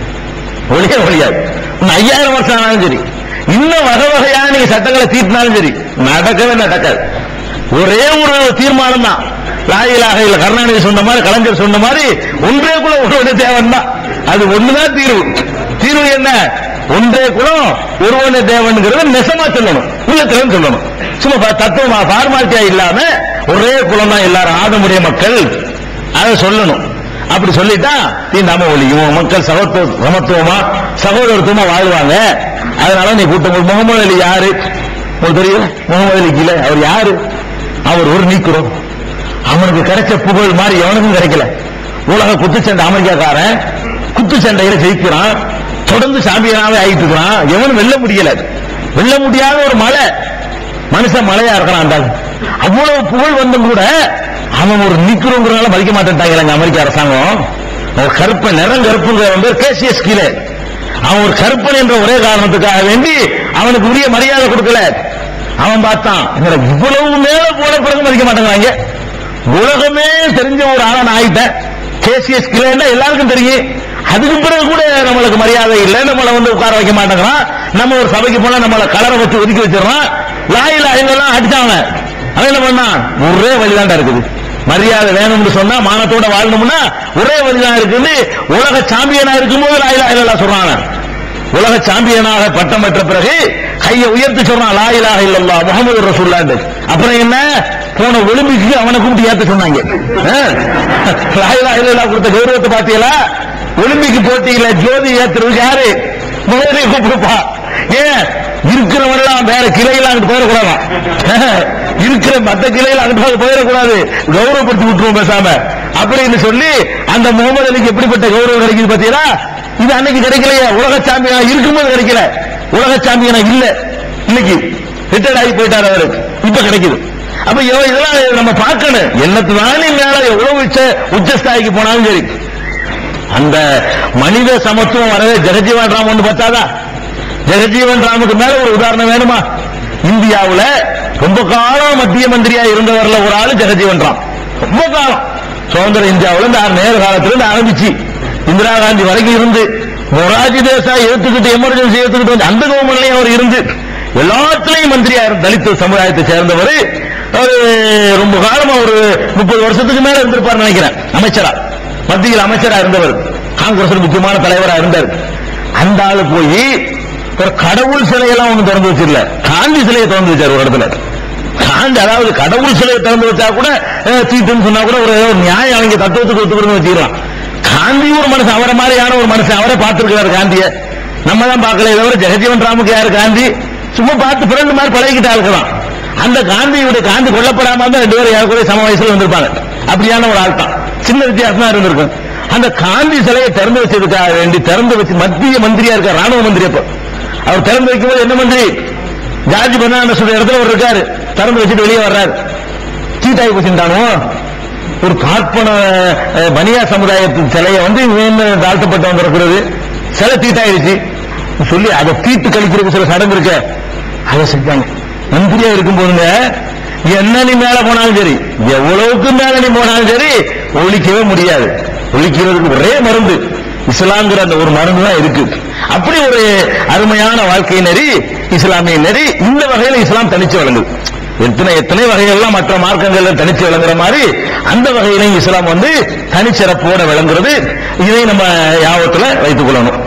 ஒழிய ஒழியாது இன்னும் ஐயாயிரம் வருஷம் ஆனாலும் சரி இன்னும் வகை வகையா நீங்க சட்டங்களை தீட்டினாலும் சரி நடக்கவே நடக்காது ஒரே ஒரு தீர்மானம் தான் லாயிலாக இல்ல கருணாநிதி சொன்ன மாதிரி கலைஞர் சொன்ன மாதிரி ஒன்றே கூட ஒருவனே தேவன் தான் அது ஒண்ணுதான் தீர்வு தீர்வு என்ன ஒன்றே குலம் ஒருவனே தேவன்ங்கிறத நெசமா சொல்லணும் உள்ளத்துல சொல்லணும் சும்மா ப- தத்துவமா ஃபார்மாலிட்டியா இல்லாம ஒரே குலம் தான் எல்லாரும் ஆதமுடைய மக்கள் அதை சொல்லணும் அப்படி சொல்லிட்டா தீண்டாம ஒழியும் மக்கள் சகோத்துவ சமத்துவமா சகோதரத்துவமா வாழ்வாங்க அதனால நீ கூட்டம் முகமது அலி யாரு உங்களுக்கு தெரியல முகமது அலி கீழே அவர் யாரு அவர் ஒரு நீக்குறோம் அவனுக்கு கிடைச்ச புகழ் மாதிரி எவனுக்கும் கிடைக்கல உலக குத்துச்சண்டை அமெரிக்காக்காரன் குத்துச்சண்டையில ஜெயிக்கிறான் தொடர்ந்து சாம்பியனாவே ஆயிட்டு இருக்கிறான் எவனும் வெல்ல முடியல வெல்ல முடியாத ஒரு மலை மனுஷன் மலையா இருக்கிறான் அந்த ஆளு. அவ்வளவு புகழ் வந்தும் கூட அவன் ஒரு நிக்கிறோங்கிறனால மதிக்க மாட்டேன்ட்டாங்க எங்க அமெரிக்க அரசாங்கம் ஒரு கருப்பன் நிறம் கருப்புங்கிற வந்து கேசிஎஸ் கீழே அவன் ஒரு கருப்பன் என்ற ஒரே காரணத்துக்காக வேண்டி அவனுக்கு உரிய மரியாதை கொடுக்கல அவன் பார்த்தான் என்னடா இவ்வளவு மேல போன பிறகு மதிக்க மாட்டேங்கிறாங்க உலகமே தெரிஞ்ச ஒரு ஆளா நான் ஆயிட்டேன் கேசிஎஸ் கிளேன்னா எல்லாருக்கும் தெரியும் அதுக்கு பிறகு கூட நம்மளுக்கு மரியாதை இல்லை நம்மளை வந்து உட்கார வைக்க மாட்டேங்கிறான் நம்ம ஒரு சபைக்கு போனா நம்மளை கலரை வச்சு ஒதுக்கி வச்சிடறான் லாயில எல்லாம் அடிச்சாங்க அவன் என்ன பண்ணான் ஒரே வழிதாண்டா இருக்குது மரியாதை வேணும்னு சொன்னா மானத்தோட வாழணும்னா ஒரே வழிதான் இருக்குது உலக சாம்பியனா இருக்கும்போது லாயிலா இல்லா சொல்றாங்க உலக சாம்பியனாக பட்டம் பெற்ற பிறகு கையை உயர்த்தி சொல்றான் லா இலாஹ இல்லல்லாஹ் முகமது ரசூல்லாண்டு அப்புறம் என்ன போன ஒலிம்பிக்கு அவனை கூப்பிட்டு ஏத்த சொன்னாங்க ஆ? லா இலாஹ இல்லல்லாஹ் கொடுத்த கௌரவத்தை பாத்தீங்களா ஒலிம்பிக் போட்டியில ஜோதி ஏத்துறது யாரு முகமதை கூப்பிடுப்பா ஏன் இருக்கிறவனெல்லாம் வேற கிளையில அங்கிட்டு போயிடக்கூடாதான் இருக்கிற மத்த கிளையில அங்கிட்டு போயிடக்கூடாது கௌரவப்படுத்தி விட்டுருவோம் பேசாம அப்படின்னு சொல்லி அந்த முகமது அலிக்கு எப்படிப்பட்ட கௌரவம் கிடைக்குது பாத்தீங்களா இது அன்னைக்கு கிடைக்கலையே உலக சாம்பியனா இருக்கும்போது கிடைக்கல உலக சாம்பியனா இல்ல இன்னைக்கு ரிட்டையர்ட் ஆகி போயிட்டார் அவரு இப்ப கிடைக்குது அப்ப எவ்வ- இதெல்லாம் நம்ம பார்க்கணும் என்னத்துனாலும் மேல எவ்வளவு உச்ச உச்சஸ்தாய்க்கு போனாலும் சரி அந்த மனித சமத்துவம் வரவே ஜெகஜீவன் ராம் ஒன்று பார்த்தாதா ஜெகஜீவன் ராமுக்கு மேல ஒரு உதாரணம் வேணுமா இந்தியாவுல ரொம்ப காலம் மத்திய மந்திரியா இருந்தவர்ல ஒரு ஆளு ஜெகஜீவன் ராம் ரொம்ப காலம் சுதந்திர இந்தியாவுல இந்த நேரு காலத்துல இருந்து ஆரம்பிச்சு இந்திரா காந்தி வரைக்கும் இருந்து மொராஜி தேசாய் ஏத்துக்கிட்டு எமர்ஜென்சி ஏத்துக்கிட்டு வந்து அந்த கவர்மெண்ட்லயும் அவர் இருந்து எல்லாத்துலயும் மந்திரியா இருந்த தலித் சமுதாயத்தை சேர்ந்தவர் அவரு ரொம்ப காலமா ஒரு முப்பது வருஷத்துக்கு மேல இருந்திருப்பார் நினைக்கிறேன் அமைச்சரா மத்தியில் அமைச்சரா இருந்தவர் காங்கிரஸ் முக்கியமான தலைவரா இருந்தார் அந்த ஆளு போய் ஒரு கடவுள் சிலையெல்லாம் ஒண்ணு திறந்து வச்சிடல காந்தி சிலையை திறந்து வச்சார் ஒரு இடத்துல காந்தி அதாவது கடவுள் சிலையை திறந்து வச்சா கூட அஹ், தீட்டுன்னு சொன்னா கூட ஒரு ஏதோ ஒரு நியாயம் அவங்க தத்துவத்துக்கு ஒத்துக்கணும்னு வச்சுக்கலாம் காந்தி ஒரு மனுஷன் அவரை மாதிரியான ஒரு மனுஷன் அவரை பார்த்திருக்கிறார் காந்திய நம்ம தான் பார்க்கல தவிர ஜெகஜீவன் ராமுக்கு யாரு காந்தி சும்மா பார்த்து பிறந்த மாதிரி பழகிட்டா இருக்கலாம் அந்த காந்தியுடைய காந்தி கொல்லப்படாம இருந்தா ரெண்டு பேரும் யாரு கூட சம வயசுல வந்திருப்பாங்க அப்படியான ஒரு ஆள் தான் சின்ன வித்தியாசமா இருந்திருக்கும் அந்த காந்தி சிலையை திறந்து வச்சதுக்காக வேண்டி திறந்து வச்சு மத்திய மந்திரியா இருக்கார் ராணுவ மந்திரி அப்போ அவர் திறந்து வைக்கும்போது என்ன மந்திரி ஜார்ஜ் பெர்னாண்டஸ் சொல்ற இடத்துல ஒரு இருக்காரு திறந்து வச்சுட்டு வெளியே வர்றாரு சீட்டாகி போச்சுட்டானோ ஒரு பார்ப்பன அஹ், பனியா சமுதாயத்தின் சிலையை வந்து இவன் தாழ்த்தப்பட்டு வந்திருக்கிறது சிலை தீட்டாயிருச்சு சொல்லி அதை தீட்டு கழிக்கிறதுக்கு சில சடங்கு இருக்க அதை செஞ்சாங்க மந்திரியா இருக்கும் போதுங்க என்ன நீ மேல போனாலும் சரி எவ்வளவுக்கு மேல நீ போனாலும் சரி ஒழிக்கவே முடியாது ஒழிக்கிறதுக்கு ஒரே மருந்து இஸ்லாம்ங்கிற அந்த ஒரு மருந்து தான் இருக்கு அப்படி ஒரு அருமையான வாழ்க்கை நெறி இஸ்லாமிய நெறி இந்த வகையில இஸ்லாம் தனிச்சு வழங்குது எத்தனை எத்தனை வகைகள்லாம் மற்ற மார்க்கங்கள்ல தனிச்சு விளங்குற மாதிரி அந்த வகையிலையும் இஸ்லாம் வந்து தனிச்சிறப்போட விளங்குறது இதை நம்ம யாபத்துல வைத்துக் கொள்ளணும்